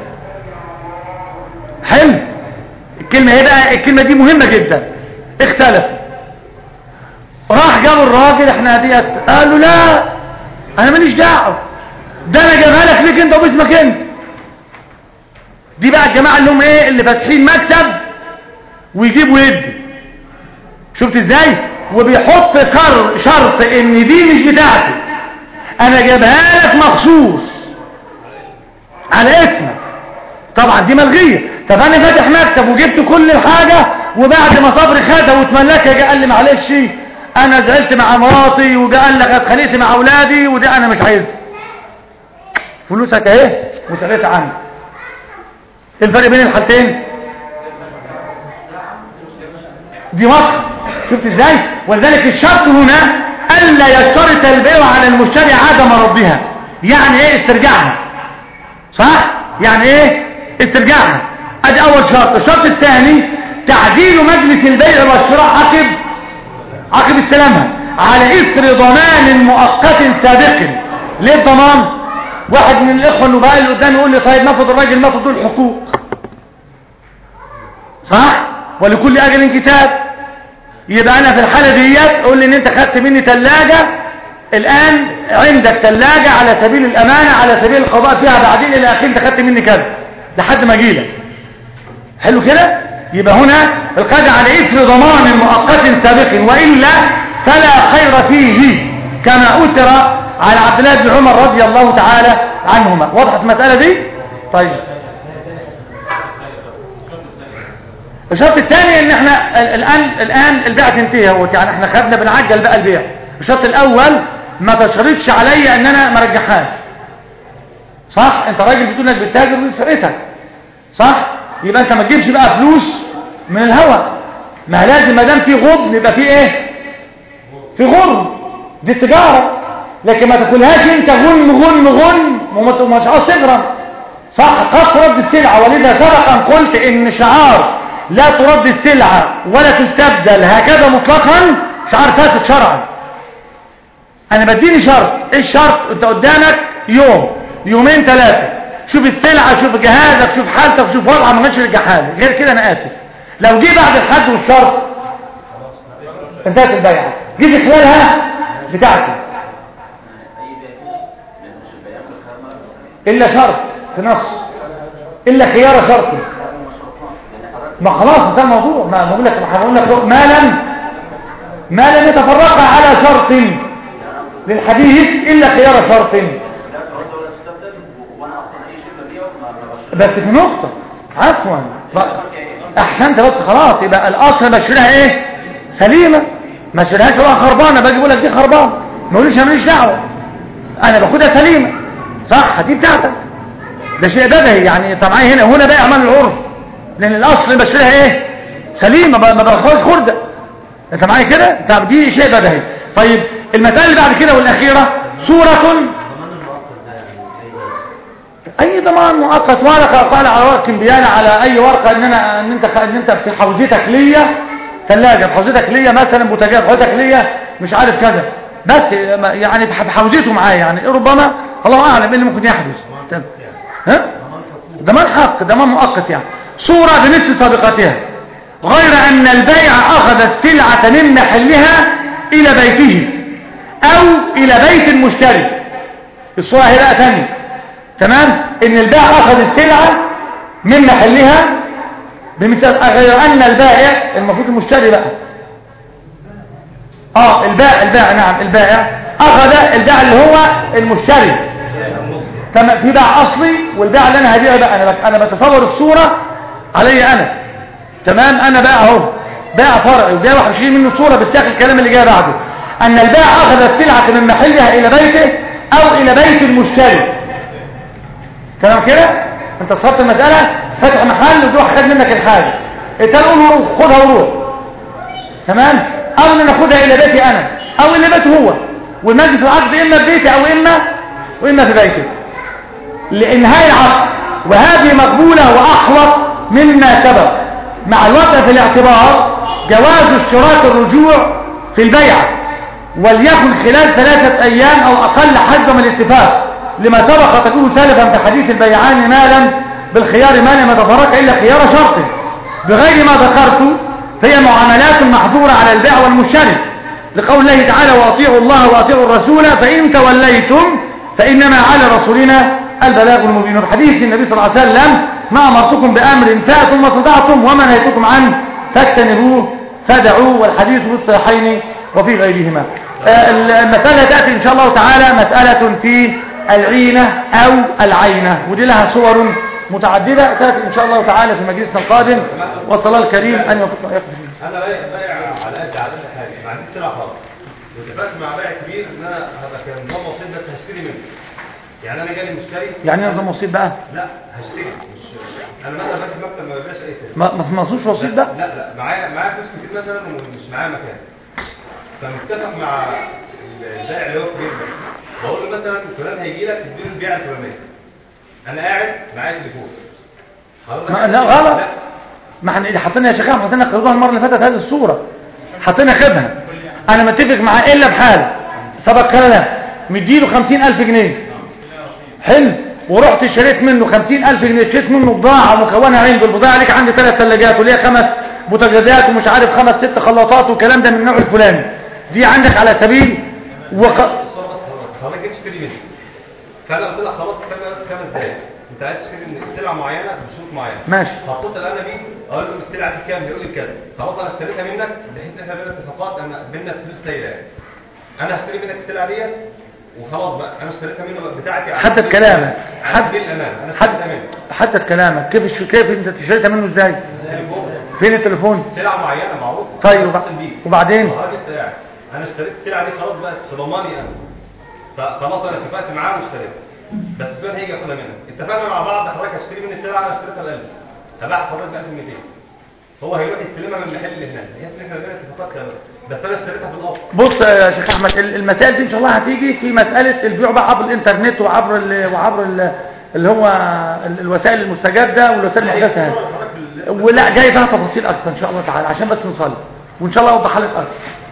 حلو الكلمه ايه بقى الكلمه دي مهمه جدا اختلف راح جابوا الراجل احنا ديت قال له لا انا ماليش دعوه ده انا جايبها لك ليك انت وباسمك انت دي بقى الجماعه اللي هم ايه اللي فاتحين مكتب ويجيب ويدي شفت ازاي وبيحط كر شرط ان دي مش بتاعتي انا جايبها لك مخصوص على اسمك طبعا دي ملغيه طب انا فاتح مكتب وجبت كل الحاجه وبعد ما صبري خدها واتملكها جه قال لي معلش انا زعلت مع مراتي وجه قال لك اتخانقت مع اولادي وده انا مش عايزها فلوسك اهي وسالت عنك ايه الفرق بين الحالتين دي مصر شفت ازاي ولذلك الشرط هنا الا يشترط البيع على المشتري عدم ردها يعني ايه استرجاعها صح يعني ايه استرجاعها ادي اول شرط الشرط الثاني تعديل مجلس البيع والشراء عقب عقب استلامها على اثر ضمان مؤقت سابق ليه الضمان واحد من الاخوه النبلاء اللي قدامي يقول لي طيب ناخد الراجل ناخد دول حقوق صح ولكل اجل كتاب يبقى انا في الحاله ديت قول لي ان انت خدت مني ثلاجه الان عندك ثلاجه على سبيل الامانه على سبيل القضاء فيها بعدين الى اخره انت خدت مني كذا لحد ما اجيلك حلو كده يبقى هنا القاعده على اثر ضمان مؤقت سابق والا فلا خير فيه كما اثر على عبد الله بن عمر رضي الله تعالى عنهما وضحت المساله دي طيب الشرط الثاني ان احنا ال- الان الان البيع تنتهي اهوت يعني احنا خدنا بنعجل بقى البيع الشرط الاول ما تشرطش عليا ان انا ما ارجعهاش صح انت راجل بتقول انك بتتاجر وسرقتك صح يبقى انت ما تجيبش بقى فلوس من الهوا ما لازم ما دام في غبن يبقى في ايه في غرم دي التجاره لكن ما تاكلهاش انت غن غن غن وما مش عاوز تغرم صح قصد رد السلعة ولذا سبقا قلت ان شعار لا ترد السلعة ولا تستبدل هكذا مطلقا شعار فاسد شرعا انا بديني شرط ايه الشرط انت قدامك يوم يومين ثلاثة شوف السلعة شوف جهازك شوف حالتك شوف وضعك ما كانش يرجعها لي غير كده انا اسف لو جه بعد الحد والشرط انتهت البيعة جيت خلالها بتاعتي الا شرط في نص الا خيار شرط ما خلاص ده الموضوع ما بقول لك ما هقول لك ما لم ما لم يتفرق على شرط للحديث الا خيار شرط بس في نقطة عفوا احسنت بس خلاص يبقى الاصل بشرها ايه سليمة ما شرهاش بقى خربانة باجي بقول لك دي خربانة ما اقولش انا ماليش دعوة انا باخدها سليمة صح دي بتاعتك ده شيء بدهي يعني طبعا هنا هنا بقى اعمال العرف لان الاصل بشرها ايه سليمة ما ما باخدهاش خردة انت معايا كده طب دي شيء بدهي طيب المسألة اللي بعد كده والاخيرة صورة اي ضمان مؤقت ورقه قال على ورقه بيانه على اي ورقه ان انا ان انت ان انت في حوزتك ليا ثلاجه في حوزتك ليا مثلا بوتاجاز في حوزتك ليا مش عارف كذا بس يعني في حوزته معايا يعني ربما الله اعلم ايه اللي ممكن يحدث طب. ها ضمان حق ضمان مؤقت يعني صوره بنصف سابقتها غير ان البائع اخذ السلعه من محلها الى بيته او الى بيت المشتري الصوره هي بقى ثانيه تمام ان البائع اخذ السلعة من محلها بمثال غير ان البائع المفروض المشتري بقى اه البائع البائع نعم البائع اخذ البائع اللي هو المشتري تمام في بائع اصلي والبائع اللي انا هبيعه بقى انا بك انا بتصور الصورة علي انا تمام انا بقى اهو بيع فرعي وجاي واحد يشيل منه صورة بالساق الكلام اللي جاي بعده أن البائع أخذ السلعة من محلها إلى بيته أو إلى بيت المشتري تمام كده انت تصفت المسألة فتح محل وتروح خد منك الحاجة انت تقول له خدها وروح تمام او ان ناخدها الى بيتي انا او الى بيته هو والمجلس العقد اما في بيتي او اما واما في بيته لانهاء العقد وهذه مقبولة واحوط مما سبق مع الوضع في الاعتبار جواز اشتراط الرجوع في البيعة وليكن خلال ثلاثة ايام او اقل حسب من الاتفاق لما سبق تقول سالفا في حديث البيعان ما لم بالخيار ما لم يتفرق الا خيار شرط بغير ما ذكرت فهي معاملات محظورة على البيع والمشتري لقول الله تعالى واطيعوا الله واطيعوا الرسول فإن توليتم فإنما على رسولنا البلاغ المبين وفي حديث النبي صلى الله عليه وسلم ما أمرتكم بأمر فاتم واستطعتم وما نهيتكم عنه فاجتنبوه فدعوه والحديث في الصحيحين وفي غيرهما آه، المسألة تأتي إن شاء الله تعالى مسألة في العينة أو العينة ودي لها صور متعددة تأتي إن شاء الله تعالى في مجلسنا القادم والصلاة الكريم أن يوفقنا ويقضي فيه. انا بايع بايع على قد على قد حاجه ما عنديش سلعه خالص واتفقت مع بائع كبير ان انا هبقى كان نظام وسيط بس هشتري منه يعني انا جالي مشتري يعني ايه نظام وسيط بقى لا هشتري مش انا مثلا ماشي في مكتب ما ببيعش اي سلعه ما ما مصوش وسيط لا بقى لا لا معايا معايا فلوس كتير مثلا ومش معايا مكان فمتفق مع البائع اللي هو كبير ده بقول له مثلا فلان هيجي لك تديله البيع الفلانيه انا قاعد معايا تليفون حضرتك ما لا غلط ما احنا اللي حطينا يا شيخ احمد حطينا قرضها المره اللي فاتت هذه الصوره حطينا خدها انا متفق معاه الا بحال سبق كده ده مديله 50000 جنيه حلو ورحت اشتريت منه 50000 جنيه اشتريت منه بضاعه مكونه عنده البضاعه عليك عندي ثلاث ثلاجات وليها خمس بوتاجازات ومش عارف خمس ست خلاطات والكلام ده من النوع الفلاني دي عندك على سبيل وق... حضرتك جيت تشتري مني فانا قلت لك خلاص خمس خمس دقايق انت عايز تشتري من سلعه معينه بشروط معينه ماشي هتصل انا بيه اقول له السلعه دي بكام يقول لي بكذا خلاص انا اشتريتها منك بحيث ان احنا بينا اتفاقات انا بينا فلوس سايله يعني. انا هشتري منك السلعه دي وخلاص بقى انا اشتريتها منه بقى بتاعتي على حدد سبيل- كلامك. على حد- سبيل الامان انا حد اشتريتها منه حدد كلامك كيف الش- كيف انت اشتريتها منه ازاي تليفون فين التليفون سلعه معينه معروفه طيب اتصل وبع- بيه. وبعدين الراجل ساعة. انا اشتريت السلعه دي خلاص بقى في ضماني انا فخلاص انا اتفقت معاه واشتريتها بس فلان هيجي ياخدها منك اتفقنا مع بعض حضرتك هشتري من السلعه انا اشتريتها ب 1000 هباع حضرتك ب 1200 هو هيروح يستلمها من المحل اللي هناك هي ان احنا بينا اتفاقات كده بس انا اشتريتها في الاصل بص يا شيخ احمد ال- المسائل دي ان شاء الله هتيجي في مساله البيع بقى عبر الانترنت وعبر ال وعبر ال اللي هو ال- الوسائل المستجده والوسائل المحدثه هذه. ولا جاي فيها تفاصيل اكتر ان شاء الله تعالى عشان بس نصلي وان شاء الله اوضح لك اكتر